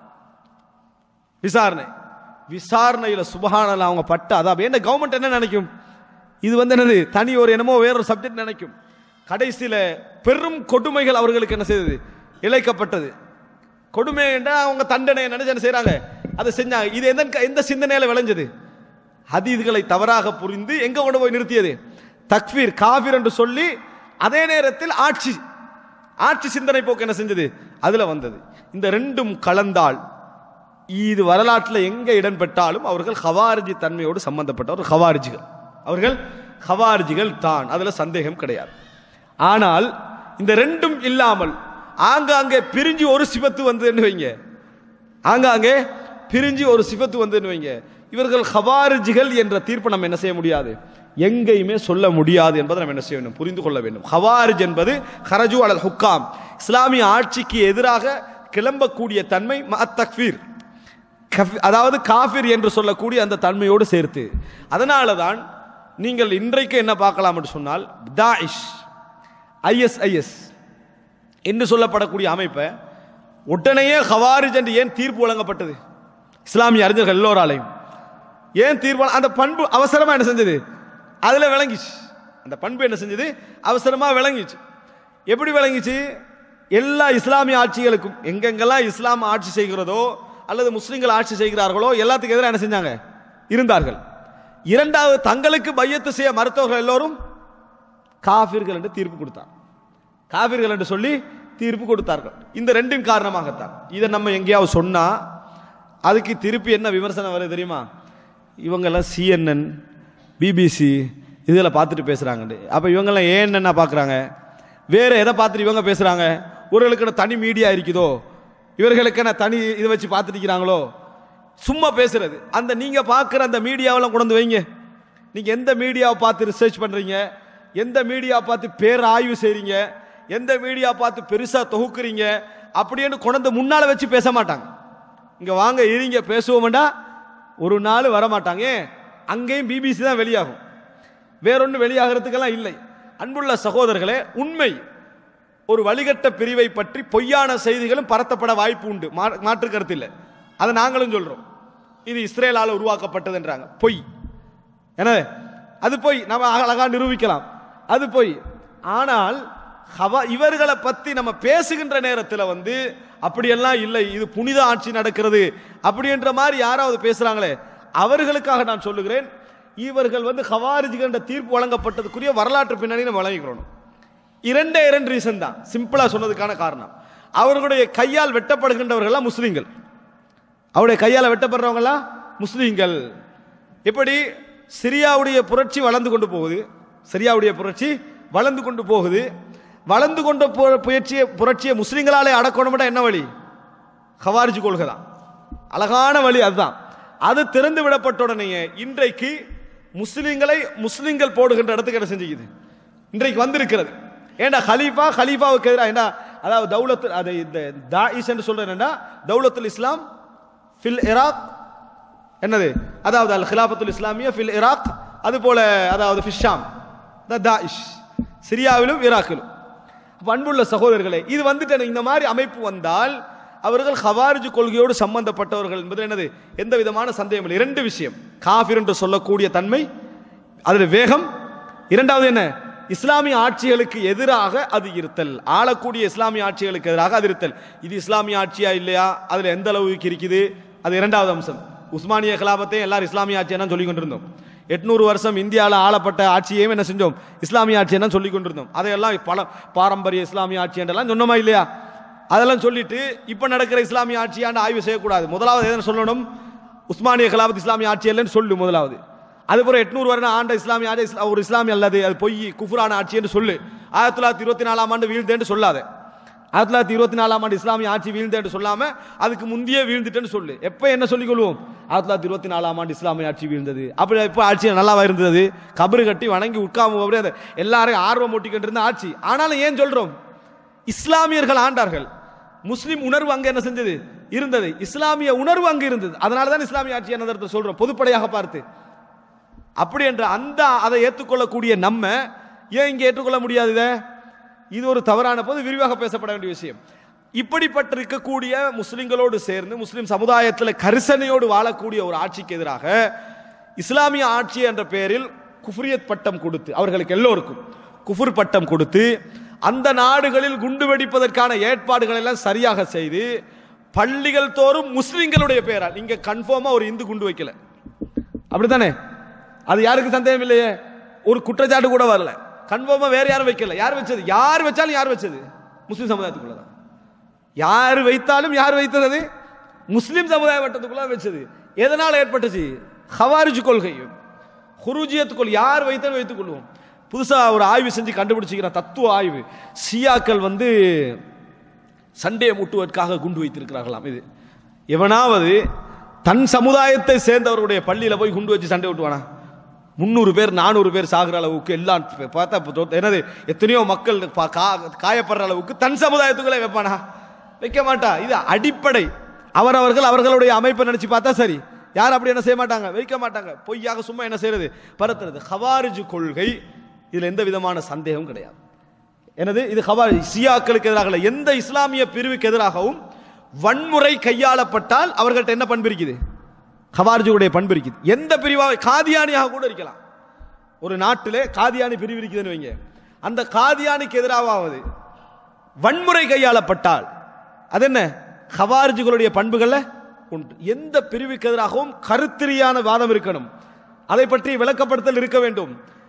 விசாரணை விசாரணையில சுபஹானல்ல அவங்க பட்ட அதான் என்ன கவர்மெண்ட் என்ன நினைக்கும் இது வந்து என்னது தனி ஒரு என்னமோ வேறொரு சப்ஜெக்ட் நினைக்கும் கடைசியில பெரும் கொடுமைகள் அவர்களுக்கு என்ன செய்தது இழைக்கப்பட்டது கொடுமை என்றா அவங்க தண்டனை நினைச்சு என்ன செய்றாங்க அதை செஞ்சாங்க இது எந்த எந்த சிந்தனையில விளைஞ்சது ஹதீதுகளை தவறாக புரிந்து எங்க கொண்டு போய் நிறுத்தியது தக்வீர் காபிர் என்று சொல்லி அதே நேரத்தில் ஆட்சி ஆட்சி சிந்தனை போக்கு என்ன செஞ்சது அதுல வந்தது இந்த ரெண்டும் கலந்தால் இது வரலாற்றில் எங்க இடம் பெற்றாலும் அவர்கள் ஹவாரிஜி தன்மையோடு சம்பந்தப்பட்டவர் ஹவாரிஜிகள் அவர்கள் ஹவாரிஜிகள் தான் அதுல சந்தேகம் கிடையாது ஆனால் இந்த ரெண்டும் இல்லாமல் ஆங்காங்கே பிரிஞ்சு ஒரு சிவத்து வந்ததுன்னு வைங்க ஆங்காங்கே பிரிஞ்சு ஒரு சிவத்து வந்ததுன்னு வைங்க இவர்கள் ஹவாரிஜிகள் என்ற தீர்ப்பை நம்ம என்ன செய்ய முடியாது எங்கேயுமே சொல்ல முடியாது என்பதை நம்ம என்ன செய்ய வேண்டும் புரிந்து கொள்ள வேண்டும் ஹவாரிஜ் என்பது ஹரஜு அலல் ஹுக்காம் இஸ்லாமிய ஆட்சிக்கு எதிராக கிளம்பக்கூடிய தன்மை மஅத் தக்ஃபீர் கஃப்- அதாவது காஃபிர் என்று சொல்லக்கூடிய அந்த தன்மையோடு சேர்த்து அதனால தான் நீங்கள் இன்றைக்கு என்ன பார்க்கலாம் என்று சொன்னால் தாயிஷ் ஐஎஸ்ஐஎஸ் என்று சொல்லப்படக்கூடிய அமைப்பை உடனேயே ஹவாரிஜ் என்று ஏன் தீர்ப்பு வழங்கப்பட்டது இஸ்லாமிய அறிஞர்கள் எல்லோராலையும் ஏன் தீர்ப்பு அந்த பண்பு அவசரமா என்ன செஞ்சது அதுல விளங்கிச்சு அந்த பண்பு என்ன செஞ்சது அவசரமா விளங்கிச்சு எப்படி விளங்கிச்சு எல்லா இஸ்லாமிய ஆட்சிகளுக்கும் எங்கெங்கெல்லாம் இஸ்லாம் ஆட்சி செய்கிறதோ அல்லது முஸ்லிம்கள் ஆட்சி செய்கிறார்களோ எல்லாத்துக்கும் எதிராக என்ன செஞ்சாங்க இருந்தார்கள் இரண்டாவது தங்களுக்கு பையத்து செய்ய மறுத்தவர்கள் எல்லோரும் காஃபிர்கள் என்று தீர்ப்பு கொடுத்தார் காபிர்கள் என்று சொல்லி தீர்ப்பு கொடுத்தார்கள் இந்த ரெண்டின் காரணமாகத்தான் இதை நம்ம எங்கேயாவது சொன்னா அதுக்கு திருப்பி என்ன விமர்சனம் வருது தெரியுமா இவங்கெல்லாம் சிஎன்என் பிபிசி இதில் பார்த்துட்டு பேசுகிறாங்க அப்போ இவங்கெல்லாம் ஏன் என்ன பார்க்குறாங்க வேற எதை பார்த்துட்டு இவங்க பேசுகிறாங்க ஒருவர்களுக்கு தனி மீடியா இருக்குதோ இவர்களுக்கு தனி இதை வச்சு பார்த்துட்டு இருக்கிறாங்களோ சும்மா பேசுறது அந்த நீங்க பார்க்குற அந்த மீடியாவெல்லாம் கொண்டு வந்து வைங்க நீங்க எந்த மீடியாவை பார்த்து ரிசர்ச் பண்றீங்க எந்த மீடியா பார்த்து பேர் ஆய்வு செய்றீங்க எந்த மீடியா பார்த்து பெருசா தொகுக்குறீங்க அப்படின்னு கொண்டு வந்து முன்னால வச்சு பேச மாட்டாங்க இங்க வாங்க இருங்க பேசுவோம்டா ஒரு நாள் வர மாட்டாங்க ஏன்? அங்கேயும் பிபிசி தான் வெளியாகும் வேறொன்று வெளியாகிறதுக்கெல்லாம் இல்லை அன்புள்ள சகோதரர்களே உண்மை ஒரு வழிகட்ட பிரிவை பற்றி பொய்யான செய்திகளும் பரத்தப்பட வாய்ப்பு உண்டு மா- மாற்று கருத்து இல்லை அதை நாங்களும் சொல்றோம் இது இஸ்ரேலால உருவாக்கப்பட்டதுன்றாங்க பொய் எனவே அது போய் நம்ம அழகா நிரூபிக்கலாம் அது போய் ஆனால் ஹவா- இவர்களை பத்தி நம்ம பேசுகின்ற நேரத்தில் வந்து அப்படியெல்லாம் இல்லை இது புனித ஆட்சி நடக்கிறது அப்படின்ற மாதிரி யாராவது பேசுறாங்களே அவர்களுக்காக நான் சொல்லுகிறேன் இவர்கள் வந்து ஹவாரிஜிகள் என்ற தீர்ப்பு வழங்கப்பட்டதுக்குரிய வரலாற்று பின்னணி நம்ம வழங்கிக்கிறோம் இரண்டே இரண்டு ரீசன் தான் சிம்பிளா சொன்னதுக்கான காரணம் அவர்களுடைய கையால் வெட்டப்படுகின்றவர்கள்லாம் முஸ்லிம்கள் அவருடைய கையால் வெட்டப்படுறவங்களாம் முஸ்லீம்கள் எப்படி சிரியாவுடைய புரட்சி வளர்ந்து கொண்டு போகுது சிரியாவுடைய புரட்சி வளர்ந்து கொண்டு போகுது வளர்ந்து கொண்ட பு- புயற்சியை புரட்சியை முஸ்லீம்களாலே அடக்கணும்னா என்ன வழி ஹவாரிஜி கொள்கை தான் அழகான வழி அதுதான் அது திறந்து விடப்பட்ட உடனேயே இன்றைக்கு முஸ்லிம்களை முஸ்லிம்கள் போடுகின்ற இடத்துக்கு என்ன செஞ்சுக்குது இன்றைக்கு வந்திருக்கிறது ஏண்டா ஹலீஃபா ஹலீஃபாவுக்கு எதிராக ஏண்டா அதாவது தௌலத்து அது இந்த தாயிஷ் என்று சொல்றேன் என்னடா தௌலத்துல் இஸ்லாம் ஃபில் இராக் என்னது அதாவது அல் ஹிலாஃபத்துல் இஸ்லாமிய ஃபில் இராக் அது போல அதாவது ஃபிஷாம் த தாயிஷ் சிரியாவிலும் ஈராக்கிலும் அப்ப அன்புள்ள சகோதரர்களே இது வந்துட்டு இந்த மாதிரி அமைப்பு வந்தால் அவர்கள் ஹவாரிஜ் கொள்கையோடு சம்பந்தப்பட்டவர்கள் என்பது என்னது எந்த விதமான சந்தேகம் இல்லை இரண்டு விஷயம் காஃபிர் என்று சொல்லக்கூடிய தன்மை அதில் வேகம் இரண்டாவது என்ன இஸ்லாமிய ஆட்சிகளுக்கு எதிராக அது இருத்தல் ஆளக்கூடிய இஸ்லாமிய ஆட்சிகளுக்கு எதிராக அது இருத்தல் இது இஸ்லாமிய ஆட்சியா இல்லையா அதுல எந்த அளவுக்கு இருக்குது அது இரண்டாவது அம்சம் உஸ்மானிய கலாபத்தை எல்லாரும் இஸ்லாமிய ஆட்சி என்ன சொல்லி கொண்டிருந்தோம் எட்நூறு வருஷம் இந்தியாவில் ஆளப்பட்ட ஆட்சியையும் என்ன செஞ்சோம் இஸ்லாமிய ஆட்சி என்ன சொல்லி கொண்டிருந்தோம் அதையெல்லாம் பல பாரம்பரிய இஸ்லாமிய ஆட்சி என்றெல்லாம் சொன்னோமா இல்லையா அதெல்லாம் சொல்லிட்டு இப்ப நடக்கிற இஸ்லாமிய ஆட்சியாண்டு ஆய்வு செய்யக்கூடாது முதலாவது எதனை சொல்லணும் உஸ்மானிய கலாபத் இஸ்லாமிய ஆட்சி இல்லைன்னு சொல்லு முதலாவது அதுபோல எட்நூறு வருடம் ஆண்ட இஸ்லாமிய ஆட்சி இஸ்லா- ஒரு இஸ்லாமிய அல்லது அது பொய் குஃபுரான ஆட்சி என்று சொல்லு ஆயிரத்தி தொள்ளாயிரத்தி இருபத்தி நாலாம் ஆண்டு வீழ்ந்தேன்னு சொல்லாத ஆயிரத்தி தொள்ளாயிரத்தி இருபத்தி நாலாம் ஆண்டு இஸ்லாமிய ஆட்சி வீழ்ந்தேன்னு சொல்லாம அதுக்கு முந்தைய வீழ்ந்துட்டேன்னு சொல்லு எப்ப என்ன சொல்லிக் கொள்வோம் ஆயிரத்தி தொள்ளாயிரத்தி இருபத்தி நாலாம் ஆண்டு இஸ்லாமிய ஆட்சி வீழ்ந்தது அப்படி எப்ப ஆட்சி நல்லாவா இருந்தது கபரு கட்டி வணங்கி உட்கார்ந்து அப்படியே அந்த எல்லாரையும் ஆர்வம் மூட்டிக்கிட்டு இருந்த ஆட்சி ஆனாலும் ஏன் சொல்றோம் இஸ்லாமியர்கள் ஆண்டார்கள் முஸ்லிம் உணர்வு அங்க என்ன செஞ்சது இருந்தது இஸ்லாமிய உணர்வு அங்க இருந்தது அதனால தான் இஸ்லாமிய ஆட்சி என்ன சொல்றோம் பொதுப்படையாக பார்த்து அப்படி என்ற அந்த அதை ஏற்றுக்கொள்ளக்கூடிய நம்ம ஏன் இங்க ஏற்றுக்கொள்ள முடியாது இதை? இது ஒரு தவறான போது விரிவாக பேசப்பட வேண்டிய விஷயம் இப்படிப்பட்டிருக்கக்கூடிய முஸ்லிம்களோடு சேர்ந்து முஸ்லிம் சமுதாயத்தில் கரிசனையோடு வாழக்கூடிய ஒரு ஆட்சிக்கு எதிராக இஸ்லாமிய ஆட்சி என்ற பெயரில் குஃப்ரியத் பட்டம் கொடுத்து அவர்களுக்கு எல்லோருக்கும் குஃபுர் பட்டம் கொடுத்து அந்த நாடுகளில் குண்டு வெடிப்பதற்கான ஏற்பாடுகள் எல்லாம் சரியாக செய்து பள்ளிகள் தோறும் முஸ்லிம்களுடைய பெயரால் இங்க கன்ஃபார்மா ஒரு இந்து குண்டு வைக்கல அப்படித்தானே அது யாருக்கு சந்தேகம் இல்லையே ஒரு குற்றச்சாட்டு கூட வரல கன்ஃபார்மா வேற யாரும் வைக்கல யார் வச்சது யார் வச்சாலும் யார் வச்சது முஸ்லிம் சமுதாயத்துக்குள்ள தான் யார் வைத்தாலும் யார் வைத்தது முஸ்லிம் சமுதாய வட்டத்துக்குள்ள வச்சது எதனால் ஏற்பட்டுச்சு ஹவாரிஜ் கொள்கை ஹுருஜியத் கொள்கை யார் வைத்தாலும் வைத்துக் கொள்வோம் புதுசா ஒரு ஆய்வு செஞ்சு கண்டுபிடிச்சிக்கிறேன் தத்துவ ஆய்வு சியாக்கள் வந்து சண்டையை முட்டுவதற்காக குண்டு வைத்திருக்கிறார்களாம் இது எவனாவது தன் சமுதாயத்தை சேர்ந்தவருடைய பள்ளியில போய் குண்டு வச்சு சண்டை விட்டுவானா முந்நூறு பேர் நானூறு பேர் சாகுற அளவுக்கு எல்லாம் பார்த்தா இப்ப தோ- என்னது எத்தனையோ மக்கள் பா- கா- காயப்படுற அளவுக்கு தன் சமுதாயத்துக்குள்ளே வைப்பானா வைக்க மாட்டா இது அடிப்படை அவரவர்கள் அவர்களுடைய அமைப்பை நினைச்சு பார்த்தா சரி யார் அப்படி என்ன செய்ய மாட்டாங்க வைக்க மாட்டாங்க பொய்யாக சும்மா என்ன செய்யறது பரத்துறது ஹவாரிஜ் கொள்கை இதுல எந்த விதமான சந்தேகம் கிடையாது எனது இது ஹவாரி சியாக்களுக்கு எதிராக இல்ல. எந்த இஸ்லாமிய பிரிவுக்கு எதிராகவும் வன்முறை கையாளப்பட்டால் அவர்கள்ட்ட என்ன பண்பு இருக்குது ஹவாரிஜுடைய பண்பு இருக்குது எந்த பிரிவாக காதியானியாக கூட இருக்கலாம் ஒரு நாட்டிலே காதியானி பிரிவு இருக்குதுன்னு வைங்க அந்த காதியானிக்கு எதிராவது வன்முறை கையாளப்பட்டால் அது என்ன ஹவாரிஜுகளுடைய பண்புகள்ல உண்டு எந்த பிரிவுக்கு எதிராகவும் கருத்திரியான வாதம் இருக்கணும் அதை பற்றி விளக்கப்படுத்தல் இருக்க வேண்டும்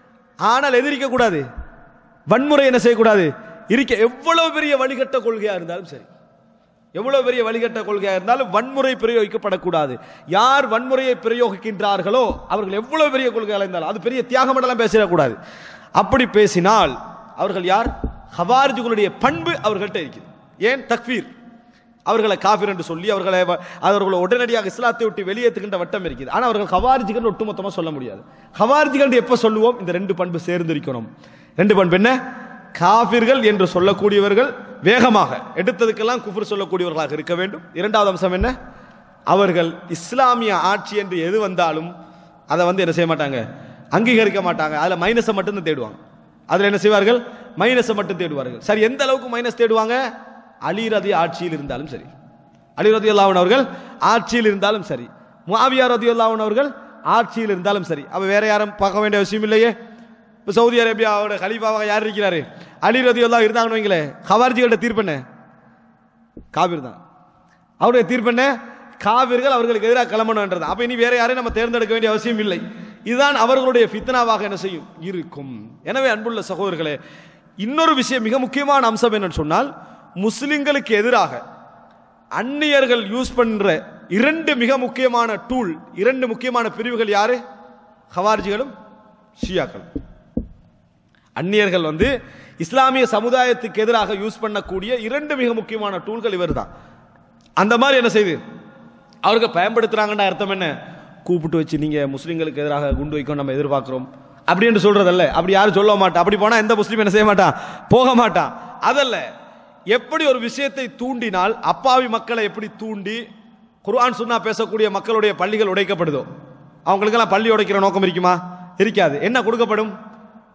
ஆனால் எதிரிக்க கூடாது வன்முறை என்ன செய்யக்கூடாது இருக்க எவ்வளவு பெரிய வழிகட்ட கொள்கையா இருந்தாலும் சரி எவ்வளவு பெரிய வழிகட்ட கொள்கையா இருந்தாலும் வன்முறை பிரயோகிக்கப்படக்கூடாது யார் வன்முறையை பிரயோகிக்கின்றார்களோ அவர்கள் எவ்வளவு பெரிய கொள்கையாக இருந்தாலும் அது பெரிய தியாகமெல்லாம் பேசிடக்கூடாது அப்படி பேசினால் அவர்கள் யார் ஹவாரிஜுகளுடைய பண்பு அவர்கள்ட்ட இருக்குது ஏன் தக்ஃபீர் அவர்களை காஃபிர் என்று சொல்லி அவர்களை வ- அவர்களை உடனடியாக இஸ்லாத்தை விட்டு வெளியேற்றுகின்ற வட்டம் இருக்குது ஆனால் அவர்கள் ஹவாரிஜிகள் ஒட்டுமொத்தமாக சொல்ல முடியாது ஹவாரிஜிகள் எப்போ சொல்லுவோம் இந்த ரெண்டு பண்பு சேர்ந்திருக்கணும் ரெண்டு பண்பு என்ன காஃபிர்கள் என்று சொல்லக்கூடியவர்கள் வேகமாக எடுத்ததுக்கெல்லாம் குஃபர் சொல்லக்கூடியவர்களாக இருக்க வேண்டும் இரண்டாவது அம்சம் என்ன அவர்கள் இஸ்லாமிய ஆட்சி என்று எது வந்தாலும் அதை வந்து என்ன செய்ய மாட்டாங்க அங்கீகரிக்க மாட்டாங்க அதில் மைனஸை மட்டும் தேடுவாங்க அதில் என்ன செய்வார்கள் மைனஸை மட்டும் தேடுவார்கள் சரி எந்த அளவுக்கு மைனஸ் தேடுவாங்க அலிரதி ஆட்சியில் இருந்தாலும் சரி அலி ரதி அவர்கள் ஆட்சியில் இருந்தாலும் சரி முஆவியா ரதி அவர்கள் ஆட்சியில் இருந்தாலும் சரி அப்ப வேற யாரும் பார்க்க வேண்டிய அவசியம் இல்லையே இப்போ சவுதி அரேபியாவோட கலீஃபாவாக யார் இருக்கிறாரு அலி ரதி இருந்தாங்கன்னு வைங்களே ஹவார்ஜிகள்ட்ட தீர்ப்பு என்ன காபிர் தான் அவருடைய தீர்ப்பு என்ன காவிர்கள் அவர்களுக்கு எதிராக கிளம்பணுன்றது அப்ப இனி வேற யாரையும் நம்ம தேர்ந்தெடுக்க வேண்டிய அவசியம் இல்லை இதுதான் அவர்களுடைய ஃபித்னாவாக என்ன செய்யும் இருக்கும் எனவே அன்புள்ள சகோதரர்களே இன்னொரு விஷயம் மிக முக்கியமான அம்சம் என்னன்னு சொன்னால் முஸ்லிம்களுக்கு எதிராக அந்நியர்கள் யூஸ் பண்ற இரண்டு மிக முக்கியமான டூல் இரண்டு முக்கியமான பிரிவுகள் யாரு ஹவார்ஜிகளும் ஷியாக்களும் அந்நியர்கள் வந்து இஸ்லாமிய சமுதாயத்துக்கு எதிராக யூஸ் பண்ணக்கூடிய இரண்டு மிக முக்கியமான டூல்கள் இவர்தான் அந்த மாதிரி என்ன செய்து அவர்கள் பயன்படுத்துறாங்கன்ற அர்த்தம் என்ன கூப்பிட்டு வச்சு நீங்க முஸ்லிம்களுக்கு எதிராக குண்டு வைக்கும் நம்ம எதிர்பார்க்கிறோம் அப்படி என்று சொல்றதல்ல அப்படி யாரும் சொல்ல மாட்டா அப்படி போனா எந்த முஸ்லீம் என்ன செய்ய மாட்டான் போக மாட்டான் அதல்ல எப்படி ஒரு விஷயத்தை தூண்டினால் அப்பாவி மக்களை எப்படி தூண்டி குர்ஆன் சுன்னா பேசக்கூடிய மக்களுடைய பள்ளிகள் உடைக்கப்படுதோ அவங்களுக்கெல்லாம் பள்ளி உடைக்கிற நோக்கம் இருக்குமா இருக்காது என்ன கொடுக்கப்படும்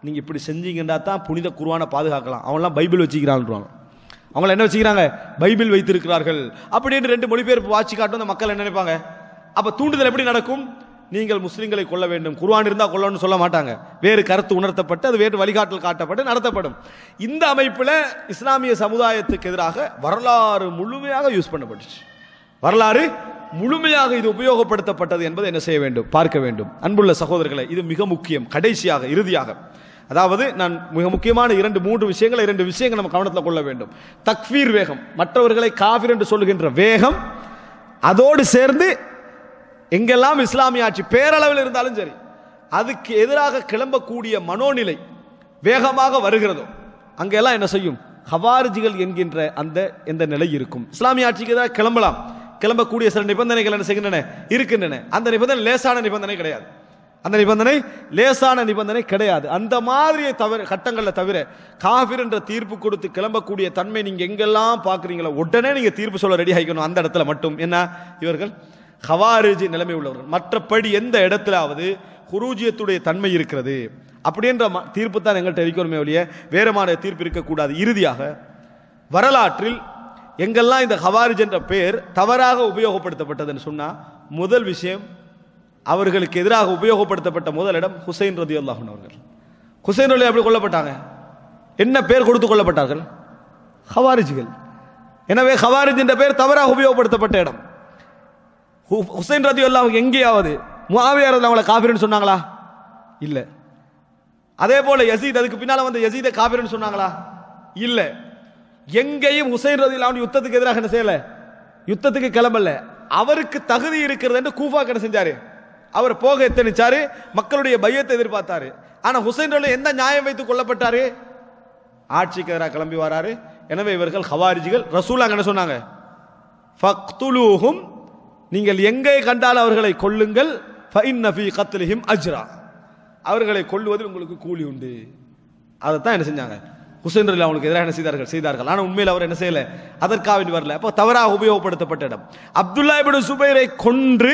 நீங்க இப்படி செஞ்சீங்கன்னா தான் புனித குருவானை பாதுகாக்கலாம் அவன்லாம் பைபிள் வச்சுக்கிறான்றாங்க அவங்கள என்ன வச்சுக்கிறாங்க பைபிள் வைத்திருக்கிறார்கள் அப்படின்னு ரெண்டு மொழிபெயர்ப்பு வாட்சி காட்டும் அந்த மக்கள் என்ன நினைப்பாங்க அப்ப தூண்டுதல் எப்படி நடக்கும் நீங்கள் முஸ்லிம்களை கொல்ல வேண்டும் குர்ஆன் இருந்தா கொல்லணும்னு சொல்ல மாட்டாங்க வேறு கருத்து உணர்த்தப்பட்டு அது வேறு வழிகாட்டல் காட்டப்பட்டு நடத்தப்படும் இந்த அமைப்பில் இஸ்லாமிய சமுதாயத்துக்கு எதிராக வரலாறு முழுமையாக யூஸ் பண்ணப்பட்டுச்சு வரலாறு முழுமையாக இது உபயோகப்படுத்தப்பட்டது என்பதை என்ன செய்ய வேண்டும் பார்க்க வேண்டும் அன்புள்ள சகோதரர்களை இது மிக முக்கியம் கடைசியாக இறுதியாக அதாவது நான் மிக முக்கியமான இரண்டு மூன்று விஷயங்களை இரண்டு விஷயங்கள் நம்ம கவனத்தில் கொள்ள வேண்டும் தக்ஃபீர் வேகம் மற்றவர்களை காஃபிர் என்று சொல்லுகின்ற வேகம் அதோடு சேர்ந்து எங்கெல்லாம் இஸ்லாமிய ஆட்சி பேரளவில் இருந்தாலும் சரி அதுக்கு எதிராக கிளம்பக்கூடிய மனோநிலை வேகமாக வருகிறதோ அங்கெல்லாம் என்ன செய்யும் ஹவாரிஜிகள் என்கின்ற அந்த எந்த நிலை இருக்கும் இஸ்லாமிய ஆட்சிக்கு எதிராக கிளம்பலாம் கிளம்பக்கூடிய சில நிபந்தனைகள் என்ன செய்கின்றன இருக்கின்றன அந்த நிபந்தனை லேசான நிபந்தனை கிடையாது அந்த நிபந்தனை லேசான நிபந்தனை கிடையாது அந்த மாதிரியை தவிர கட்டங்களில் தவிர காஃபிர் என்ற தீர்ப்பு கொடுத்து கிளம்பக்கூடிய தன்மை நீங்க எங்கெல்லாம் பார்க்குறீங்களோ உடனே நீங்க தீர்ப்பு சொல்ல ரெடி ஆகிக்கணும் அந்த இடத்துல மட்டும் என்ன இவர்கள் ஹவாரிஜி நிலைமை உள்ளவர்கள் மற்றபடி எந்த இடத்துலாவது குரூஜியத்துடைய தன்மை இருக்கிறது அப்படின்ற ம- தீர்ப்பு தான் எங்கள்கிட்ட இருக்கணுமே ஒழிய வேறுமான தீர்ப்பு இருக்கக்கூடாது இறுதியாக வரலாற்றில் எங்கெல்லாம் இந்த ஹவாரிஜ் என்ற பெயர் தவறாக உபயோகப்படுத்தப்பட்டதுன்னு சொன்னா முதல் விஷயம் அவர்களுக்கு எதிராக உபயோகப்படுத்தப்பட்ட முதல் இடம் ஹுசைன் ரதி அவர்கள் ஹுசைன் ரலி அப்படி கொல்லப்பட்டாங்க என்ன பேர் கொடுத்து கொல்லப்பட்டார்கள் ஹவாரிஜிகள் எனவே ஹவாரிஜ் என்ற பேர் தவறாக உபயோகப்படுத்தப்பட்ட இடம் ஹு- ஹுசைன் ரதி அவங்க எங்கேயாவது முஆவியார் அவங்கள காபிர்னு சொன்னாங்களா இல்ல அதே போல யசீத் அதுக்கு பின்னால வந்த யசீத காபிர்னு சொன்னாங்களா இல்ல எங்கேயும் ஹுசைன் ரதி அவன் யுத்தத்துக்கு எதிராக என்ன செய்யல யுத்தத்துக்கு கிளம்பல அவருக்கு தகுதி இருக்கிறது என்று கூஃபா என்ன செஞ்சாரு அவர் போக எத்தனிச்சாரு மக்களுடைய பையத்தை எதிர்பார்த்தாரு ஆனா ஹுசைன் ரலி எந்த நியாயம் வைத்து கொல்லப்பட்டாரு ஆட்சிக்கு எதிராக கிளம்பி வராரு எனவே இவர்கள் ஹவாரிஜிகள் ரசூலாங்க என்ன சொன்னாங்க ஃபக்துலூஹும் நீங்கள் எங்கே கண்டால் அவர்களை கொல்லுங்கள் ஃபஇன்ன ஃபீ கத்லிஹிம் அஜ்ரா அவர்களை கொல்லுவதில் உங்களுக்கு கூலி உண்டு அதைத்தான் என்ன செஞ்சாங்க ஹுசைன் ரலி அவங்களுக்கு எதிராக என்ன செய்தார்கள் செய்தார்கள் ஆனால் உண்மையில் அவர் என்ன செய்யல அதற்காக வேண்டி வரல அப்போ தவறாக உபயோகப்படுத்தப்பட்ட இடம் அப்துல்லா இப்னு சுபைரை கொன்று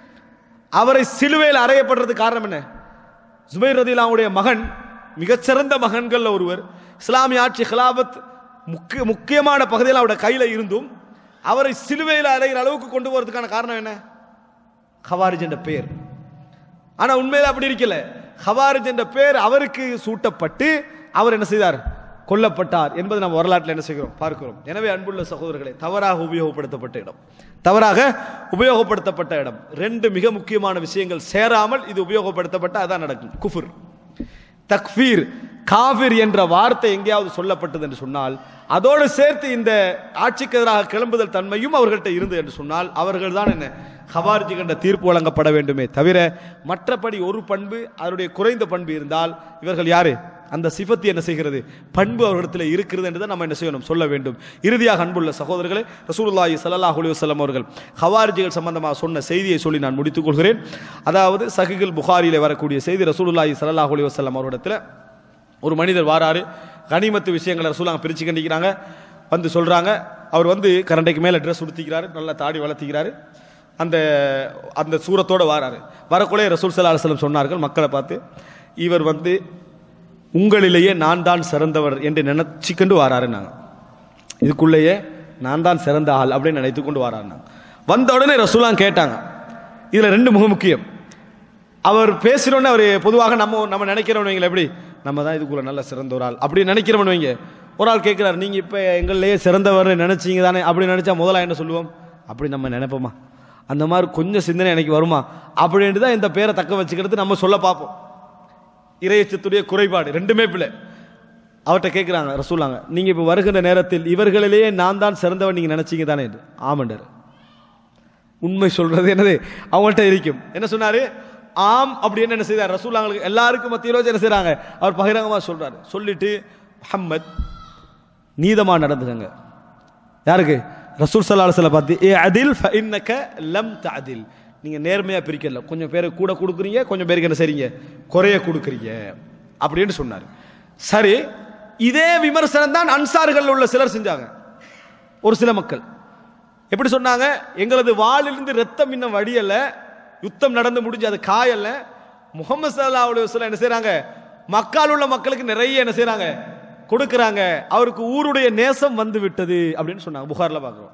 அவரை சிலுவையில் அறையப்படுறதுக்கு காரணம் என்ன ஜுபைர் ரதிலாவுடைய மகன் மிகச்சிறந்த மகன்கள்ல ஒருவர் இஸ்லாமிய ஆட்சி ஹிலாபத் முக்கிய முக்கியமான பகுதியில் அவருடைய கையில இருந்தும் அவரை சிலுவையில் அறைகிற அளவுக்கு கொண்டு போறதுக்கான காரணம் என்ன ஹவாரிஜ் என்ற பெயர் ஆனா உண்மையில அப்படி இருக்கல ஹவாரிஜ் என்ற பெயர் அவருக்கு சூட்டப்பட்டு அவர் என்ன செய்தார் கொல்லப்பட்டார் என்பது நம்ம வரலாற்றில் என்ன செய்கிறோம் பார்க்கிறோம் எனவே அன்புள்ள சகோதரர்களை தவறாக உபயோகப்படுத்தப்பட்ட இடம் தவறாக உபயோகப்படுத்தப்பட்ட இடம் ரெண்டு மிக முக்கியமான விஷயங்கள் சேராமல் இது உபயோகப்படுத்தப்பட்ட அதான் நடக்கும் குஃபுர் தக்ஃபீர் காஃபிர் என்ற வார்த்தை எங்கேயாவது சொல்லப்பட்டது என்று சொன்னால் அதோடு சேர்த்து இந்த ஆட்சிக்கு எதிராக கிளம்புதல் தன்மையும் அவர்கள்ட்ட இருந்தது என்று சொன்னால் அவர்கள் தான் என்ன ஹவார்ஜி கண்ட தீர்ப்பு வழங்கப்பட வேண்டுமே தவிர மற்றபடி ஒரு பண்பு அதனுடைய குறைந்த பண்பு இருந்தால் இவர்கள் யாரு அந்த சிபத்து என்ன செய்கிறது பண்பு அவர்களிடத்தில் இருக்கிறது என்று தான் நம்ம என்ன செய்யணும் சொல்ல வேண்டும் இறுதியாக அன்புள்ள சகோதரர்களே ரசூலுல்லாஹி ஸல்லல்லாஹு அலைஹி வஸல்லம் அவர்கள் ஹவாரிஜிகள் சம்பந்தமாக சொன்ன செய்தியை சொல்லி நான் முடித்துக் கொள்கிறேன் அதாவது சஹிகுல் புகாரியிலே வரக்கூடிய செய்தி ரசூலுல்லாஹி ஸல்லல்லாஹு அலைஹி வஸல்லம் அவரிடத்தில் ஒரு மனிதர் வாராரு கனிமத்து விஷயங்களை ரசூலாங்க பிரிச்சு கண்டிக்கிறாங்க வந்து சொல்றாங்க அவர் வந்து கரண்டைக்கு மேலே ட்ரெஸ் உடுத்திக்கிறாரு நல்லா தாடி வளர்த்திக்கிறாரு அந்த அந்த சூரத்தோட வாராரு வரக்குள்ளே ரசூல் சல்லா அலுவலம் சொன்னார்கள் மக்களை பார்த்து இவர் வந்து உங்களிலேயே நான் தான் சிறந்தவர் என்று நினைச்சிக்கொண்டு வாராரு நாங்க இதுக்குள்ளேயே நான் தான் சிறந்த ஆள் அப்படின்னு நினைத்து கொண்டு வாராரு நாங்க வந்த உடனே ரசூலாம் கேட்டாங்க இதுல ரெண்டு மிக முக்கியம் அவர் பேசுறோன்னு அவர் பொதுவாக நம்ம நம்ம நினைக்கிறவன் வைங்களேன் எப்படி நம்ம தான் இதுக்குள்ள நல்ல சிறந்த ஒரு ஆள் அப்படி நினைக்கிறவன் வைங்க ஒரு ஆள் கேட்கிறார் நீங்க இப்ப எங்களையே சிறந்தவர் நினைச்சீங்க தானே அப்படி நினைச்சா முதல்ல என்ன சொல்லுவோம் அப்படி நம்ம நினைப்போமா அந்த மாதிரி கொஞ்சம் சிந்தனை எனக்கு வருமா அப்படின்ட்டு தான் இந்த பேரை தக்க வச்சுக்கிறது நம்ம சொல்ல பார்ப்போம் இறையச்சத்துடைய குறைபாடு ரெண்டுமே பிள்ளை அவர்கிட்ட கேட்குறாங்க ரசூலாங்க நீங்க இப்போ வருகின்ற நேரத்தில் இவர்களிலேயே நான் தான் சிறந்தவன் நீங்க நினைச்சீங்க தானே என்று ஆமண்டர் உண்மை சொல்றது என்னது அவங்கள்ட்ட இருக்கும் என்ன சொன்னாரு ஆம் அப்படின்னு என்ன செய்தார் ரசூலாங்களுக்கு எல்லாருக்கும் மத்தியில வச்சு என்ன செய்றாங்க அவர் பகிரங்கமா சொல்றாரு சொல்லிட்டு முஹம்மத் நீதமா நடந்துக்கங்க யாருக்கு ரசூல் சல்லாஹல பார்த்து ஏ அதில் ஃபஇன்னக லம் தஅதில் நீங்க நேர்மையா பிரிக்கல கொஞ்சம் பேருக்கு கூட கொடுக்குறீங்க கொஞ்சம் பேருக்கு என்ன செய்றீங்க குறைய கொடுக்குறீங்க அப்படின்னு சொன்னார் சரி இதே விமர்சனம் தான் அன்சார்கள் உள்ள சிலர் செஞ்சாங்க ஒரு சில மக்கள் எப்படி சொன்னாங்க எங்களது வாளிலிருந்து ரத்தம் இன்னும் வடியல யுத்தம் நடந்து முடிஞ்சு அது காயல்ல முகமது சல்லா அலுவலம் என்ன செய்றாங்க மக்கால் உள்ள மக்களுக்கு நிறைய என்ன செய்றாங்க கொடுக்கறாங்க அவருக்கு ஊருடைய நேசம் வந்து விட்டது அப்படின்னு சொன்னாங்க புகார்ல பார்க்குறோம்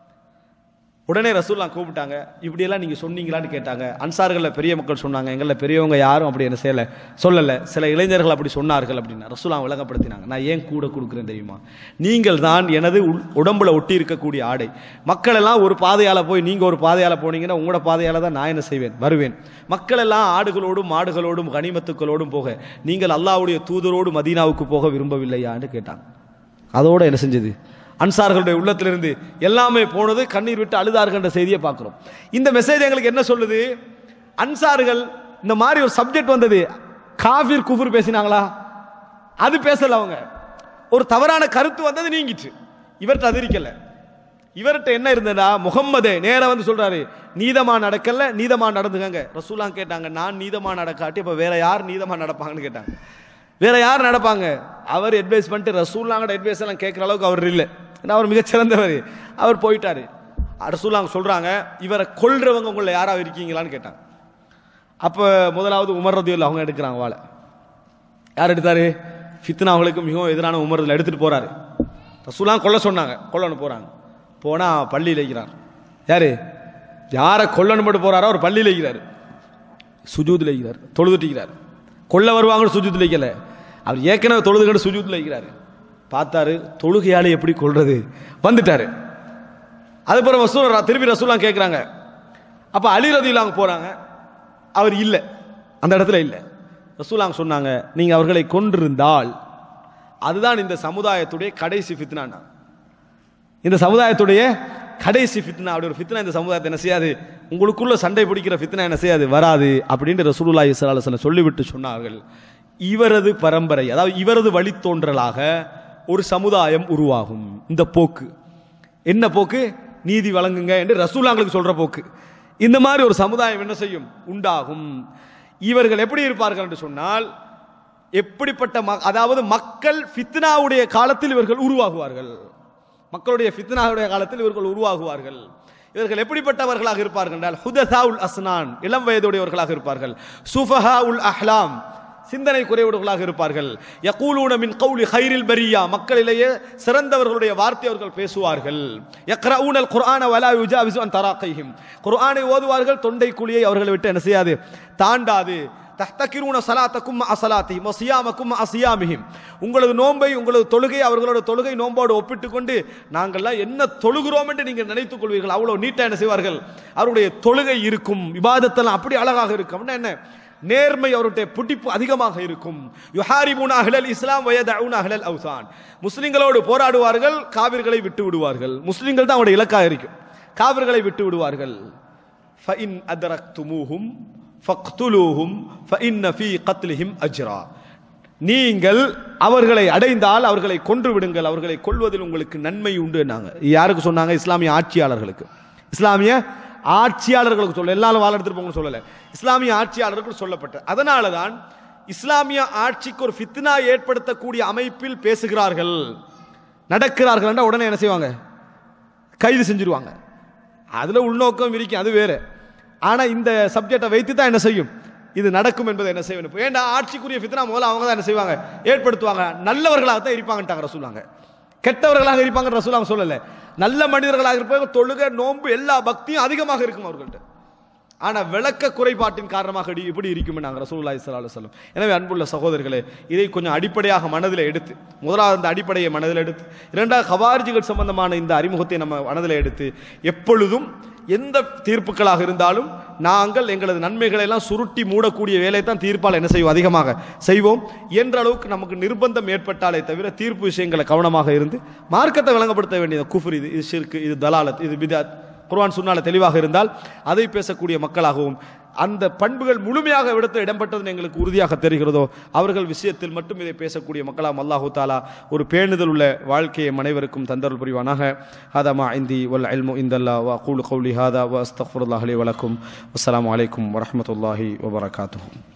உடனே ரசூல்லாம் கூப்பிட்டாங்க இப்படியெல்லாம் நீங்க சொன்னீங்களான்னு கேட்டாங்க அன்சார்கள்ல பெரிய மக்கள் சொன்னாங்க எங்கள பெரியவங்க யாரும் அப்படி என்ன செய்யல சொல்லல சில இளைஞர்கள் அப்படி சொன்னார்கள் அப்படின்னா ரசூலாம் விளங்கப்படுத்தினாங்க நான் ஏன் கூட கொடுக்குறேன் தெரியுமா நீங்கள் தான் எனது உள்- உடம்புல ஒட்டி இருக்கக்கூடிய ஆடை மக்கள் எல்லாம் ஒரு பாதையால போய் நீங்க ஒரு பாதையால போனீங்கன்னா உங்களோட பாதையால தான் நான் என்ன செய்வேன் வருவேன் மக்கள் எல்லாம் ஆடுகளோடும் மாடுகளோடும் கனிமத்துக்களோடும் போக நீங்கள் அல்லாஹ்வுடைய தூதரோடு மதீனாவுக்கு போக விரும்பவில்லையான்னு கேட்டாங்க அதோட என்ன செஞ்சது அன்சார்களுடைய உள்ளத்திலிருந்து எல்லாமே போனது கண்ணீர் விட்டு அழுதார்கள்ன்ற செய்தியை பார்க்கிறோம் இந்த மெசேஜ் எங்களுக்கு என்ன சொல்லுது அன்சார்கள் இந்த மாதிரி ஒரு சப்ஜெக்ட் வந்தது காஃபிர் குஃபுர் பேசினாங்களா அது பேசல அவங்க ஒரு தவறான கருத்து வந்தது நீங்கிச்சு இவர்கிட்ட அது இருக்கல இவர்கிட்ட என்ன இருந்ததா முகம்மதே நேரா வந்து சொல்றாரு நீதமா நடக்கல நீதமா நடந்துக்கங்க ரசூலா கேட்டாங்க நான் நீதமா நடக்காட்டி அப்ப வேற யார் நீதமா நடப்பாங்கன்னு கேட்டாங்க வேற யார் நடப்பாங்க அவர் அட்வைஸ் பண்ணிட்டு ரசூல்லாங்கட அட்வைஸ் எல்லாம் கேட்குற அளவுக்கு அவர் இல்லை ஏன்னா அவர் மிகச்சிறந்தவர் அவர் போயிட்டாரு ரசூல்லாங்க சொல்றாங்க இவரை கொல்றவங்க உங்களை யாராவது இருக்கீங்களான்னு கேட்டாங்க அப்ப முதலாவது உமர் ரதியுல்லா அவங்க எடுக்கிறாங்க வாழை யார் எடுத்தாரு ஃபித்னா அவங்களுக்கு மிகவும் எதிரான உமர் எடுத்துட்டு போறாரு ரசூலாம் கொல்ல சொன்னாங்க கொல்லணும் போறாங்க போனா பள்ளியில் வைக்கிறார் யாரு யாரை கொல்லணும் மட்டும் போறாரோ அவர் பள்ளியில் வைக்கிறாரு சுஜூதில் வைக்கிறார் தொழுதுட்டிக்கிறார் கொல்ல வருவாங்கன்னு சுஜூதில் வைக்கல அவர் ஏற்கனவே தொழுதுகிட்டு சுஜூதில் வைக்கிறாரு பார்த்தாரு தொழுகையாளி எப்படி கொல்றது வந்துட்டாரு அது பிறகு ரசூல் திருப்பி ரசூலாம் கேட்குறாங்க அப்போ அலி ரதியிலாங்க போறாங்க அவர் இல்லை அந்த இடத்துல இல்லை ரசூலாங்க சொன்னாங்க நீங்க அவர்களை கொண்டிருந்தால் அதுதான் இந்த சமுதாயத்துடைய கடைசி ஃபித்னானா இந்த சமுதாயத்துடைய கடைசி ஃபித்னா அப்படி ஒரு ஃபித்னா இந்த சமுதாயத்தை என்ன செய்யாது உங்களுக்குள்ள சண்டை பிடிக்கிற ஃபித்னா என்ன செய்யாது வராது அப்படின்ட்டு ரசூலுல்லாஹி ஸல்லல்லாஹு அலைஹி வஸல்லம் சொல்லிவிட்டு சொன்னார்கள் இவரது பரம்பரை அதாவது இவரது வழித்தோன்றலாக ஒரு சமுதாயம் உருவாகும் இந்த போக்கு என்ன போக்கு நீதி வழங்குங்க என்று ரசூலாங்களுக்கு சொல்ற போக்கு இந்த மாதிரி ஒரு சமுதாயம் என்ன செய்யும் உண்டாகும் இவர்கள் எப்படி இருப்பார்கள் என்று சொன்னால் எப்படிப்பட்ட ம- அதாவது மக்கள் ஃபித்னாவுடைய காலத்தில் இவர்கள் உருவாகுவார்கள் மக்களுடைய ஃபித்னாவுடைய காலத்தில் இவர்கள் உருவாகுவார்கள் இவர்கள் எப்படிப்பட்டவர்களாக இருப்பார்கள் என்றால் ஹுததா உல் அஸ்னான் இளம் வயதுடையவர்களாக இருப்பார்கள் சுஃபஹா உல் அஹ்லாம் சிந்தனை குறைவுடையவர்களாக இருப்பார்கள் யகூலூன மின் கௌலி ஹைரில் பரியா மக்களிலேயே சிறந்தவர்களுடைய வார்த்தை அவர்கள் பேசுவார்கள் யக்ரஊனல் குர்ஆன வலா யுஜாவிசு அன் தராக்கைஹிம் குர்ஆனை ஓதுவார்கள் தொண்டை குழியை அவர்களை விட்டு என்ன செய்யாது தாண்டாது தஹ்தகிரூன சலாத்தக்கும் அசலாத்திஹிம் வசியாமக்கும் அசியாமிஹிம் உங்களது நோன்பை உங்களது தொழுகை அவர்களோட தொழுகை நோம்போடு ஒப்பிட்டு கொண்டு நாங்கள்லாம் என்ன தொழுகிறோம் என்று நீங்கள் நினைத்துக் கொள்வீர்கள் அவ்வளவு நீட்டா என்ன செய்வார்கள் அவருடைய தொழுகை இருக்கும் விவாதத்தெல்லாம் அப்படி அழகாக இருக்கும் அப்படின்னா என்ன நேர்மை அவருடைய பிடிப்பு அதிகமாக இருக்கும் யுஹாரிபூன அஹ்லல் இஸ்லாம் வயதவுன அஹ்லல் அவுசான் முஸ்லிம்களோடு போராடுவார்கள் காவிர்களை விட்டு விடுவார்கள் முஸ்லிம்கள் தான் அவருடைய இலக்காக இருக்கும் காவிர்களை விட்டு விடுவார்கள் فإن أدركتموهم فاقتلوهم فإن في قتلهم أجرا நீங்கள் அவர்களை அடைந்தால் அவர்களை கொன்று விடுங்கள் அவர்களை கொல்வதில் உங்களுக்கு நன்மை உண்டு நாங்க யாருக்கு சொன்னாங்க இஸ்லாமிய ஆட்சியாளர்களுக்கு இஸ்லாமிய ஆட்சியாளர்களுக்கு சொல்ல எல்லாரும் வாழ எடுத்துட்டு போங்கன்னு சொல்லல இஸ்லாமிய ஆட்சியாளர்களுக்கு சொல்லப்பட்ட அதனால தான் இஸ்லாமிய ஆட்சிக்கு ஒரு ஃபித்னா ஏற்படுத்தக்கூடிய அமைப்பில் பேசுகிறார்கள் நடக்கிறார்கள் என்றால் உடனே என்ன செய்வாங்க கைது செஞ்சிருவாங்க அதுல உள்நோக்கம் இருக்கும் அது வேற ஆனா இந்த சப்ஜெக்டை வைத்து தான் என்ன செய்யும் இது நடக்கும் என்பதை என்ன செய்ய வேண்டும் ஏண்டா ஆட்சிக்குரிய ஃபித்னா முதல்ல அவங்க தான் என்ன செய்வாங்க ஏற்படுத்துவாங்க நல்லவர்களாக தான் இருப்பாங்கன்ட்டாங்க ரசூலாங்க கெட்டவர்களாக இருப்பாங்க ரசூலாங்க சொல்லல நல்ல மனிதர்களாக இருப்பாங்க தொழுகை நோன்பு எல்லா பக்தியும் அதிகமாக இருக்கும் அவர்கள்ட்ட ஆனா விளக்க குறைபாட்டின் காரணமாக இடி- இப்படி இருக்கும் நாங்கள் ரசூலுல்லாஹி ஸல்லல்லாஹு அலைஹி வஸல்லம் எனவே அன்புள்ள சகோதரர்களே இதை கொஞ்சம் அடிப்படையாக மனதில் எடுத்து முதலாவது அந்த அடிப்படையை மனதில் எடுத்து இரண்டாவது ஹவாரிஜிகள் சம்பந்தமான இந்த அறிமுகத்தை நம்ம மனதில் எடுத்து எப்பொழுதும் எந்த தீர்ப்புகளாக இருந்தாலும் நாங்கள் எங்களது நன்மைகளை எல்லாம் சுருட்டி மூடக்கூடிய வேலையை தான் தீர்ப்பால் என்ன செய்வோம் அதிகமாக செய்வோம் என்ற அளவுக்கு நமக்கு நிர்பந்தம் ஏற்பட்டாலே தவிர தீர்ப்பு விஷயங்களை கவனமாக இருந்து மார்க்கத்தை விளங்கப்படுத்த வேண்டியது குஃபர் இது இது ஷிர்க் இது தலாலத் இது பிதாத் குர்ஆன் சுன்னால தெளிவாக இருந்தால் அதை பேசக்கூடிய மக்களாகவும் அந்த பண்புகள் முழுமையாக இடத்தில் இடம்பெற்றதுன்னு எங்களுக்கு உறுதியாக தெரிகிறதோ அவர்கள் விஷயத்தில் மட்டும் இதை பேசக்கூடிய மக்களாம் அல்லாஹு தாலா ஒரு பேணுதல் உள்ள வாழ்க்கையை அனைவருக்கும் தந்தருள் புரிவானாக ஹாதா மா இந்தி வல் இல்மு இந்தல்லா வா கூலு கௌலி ஹாதா வ அஸ்தக்ஃபிருல்லாஹ் லி வலக்கும் அஸ்ஸலாமு அலைக்கும் வரஹ்மத்துல்லாஹி வபரகாத்துஹு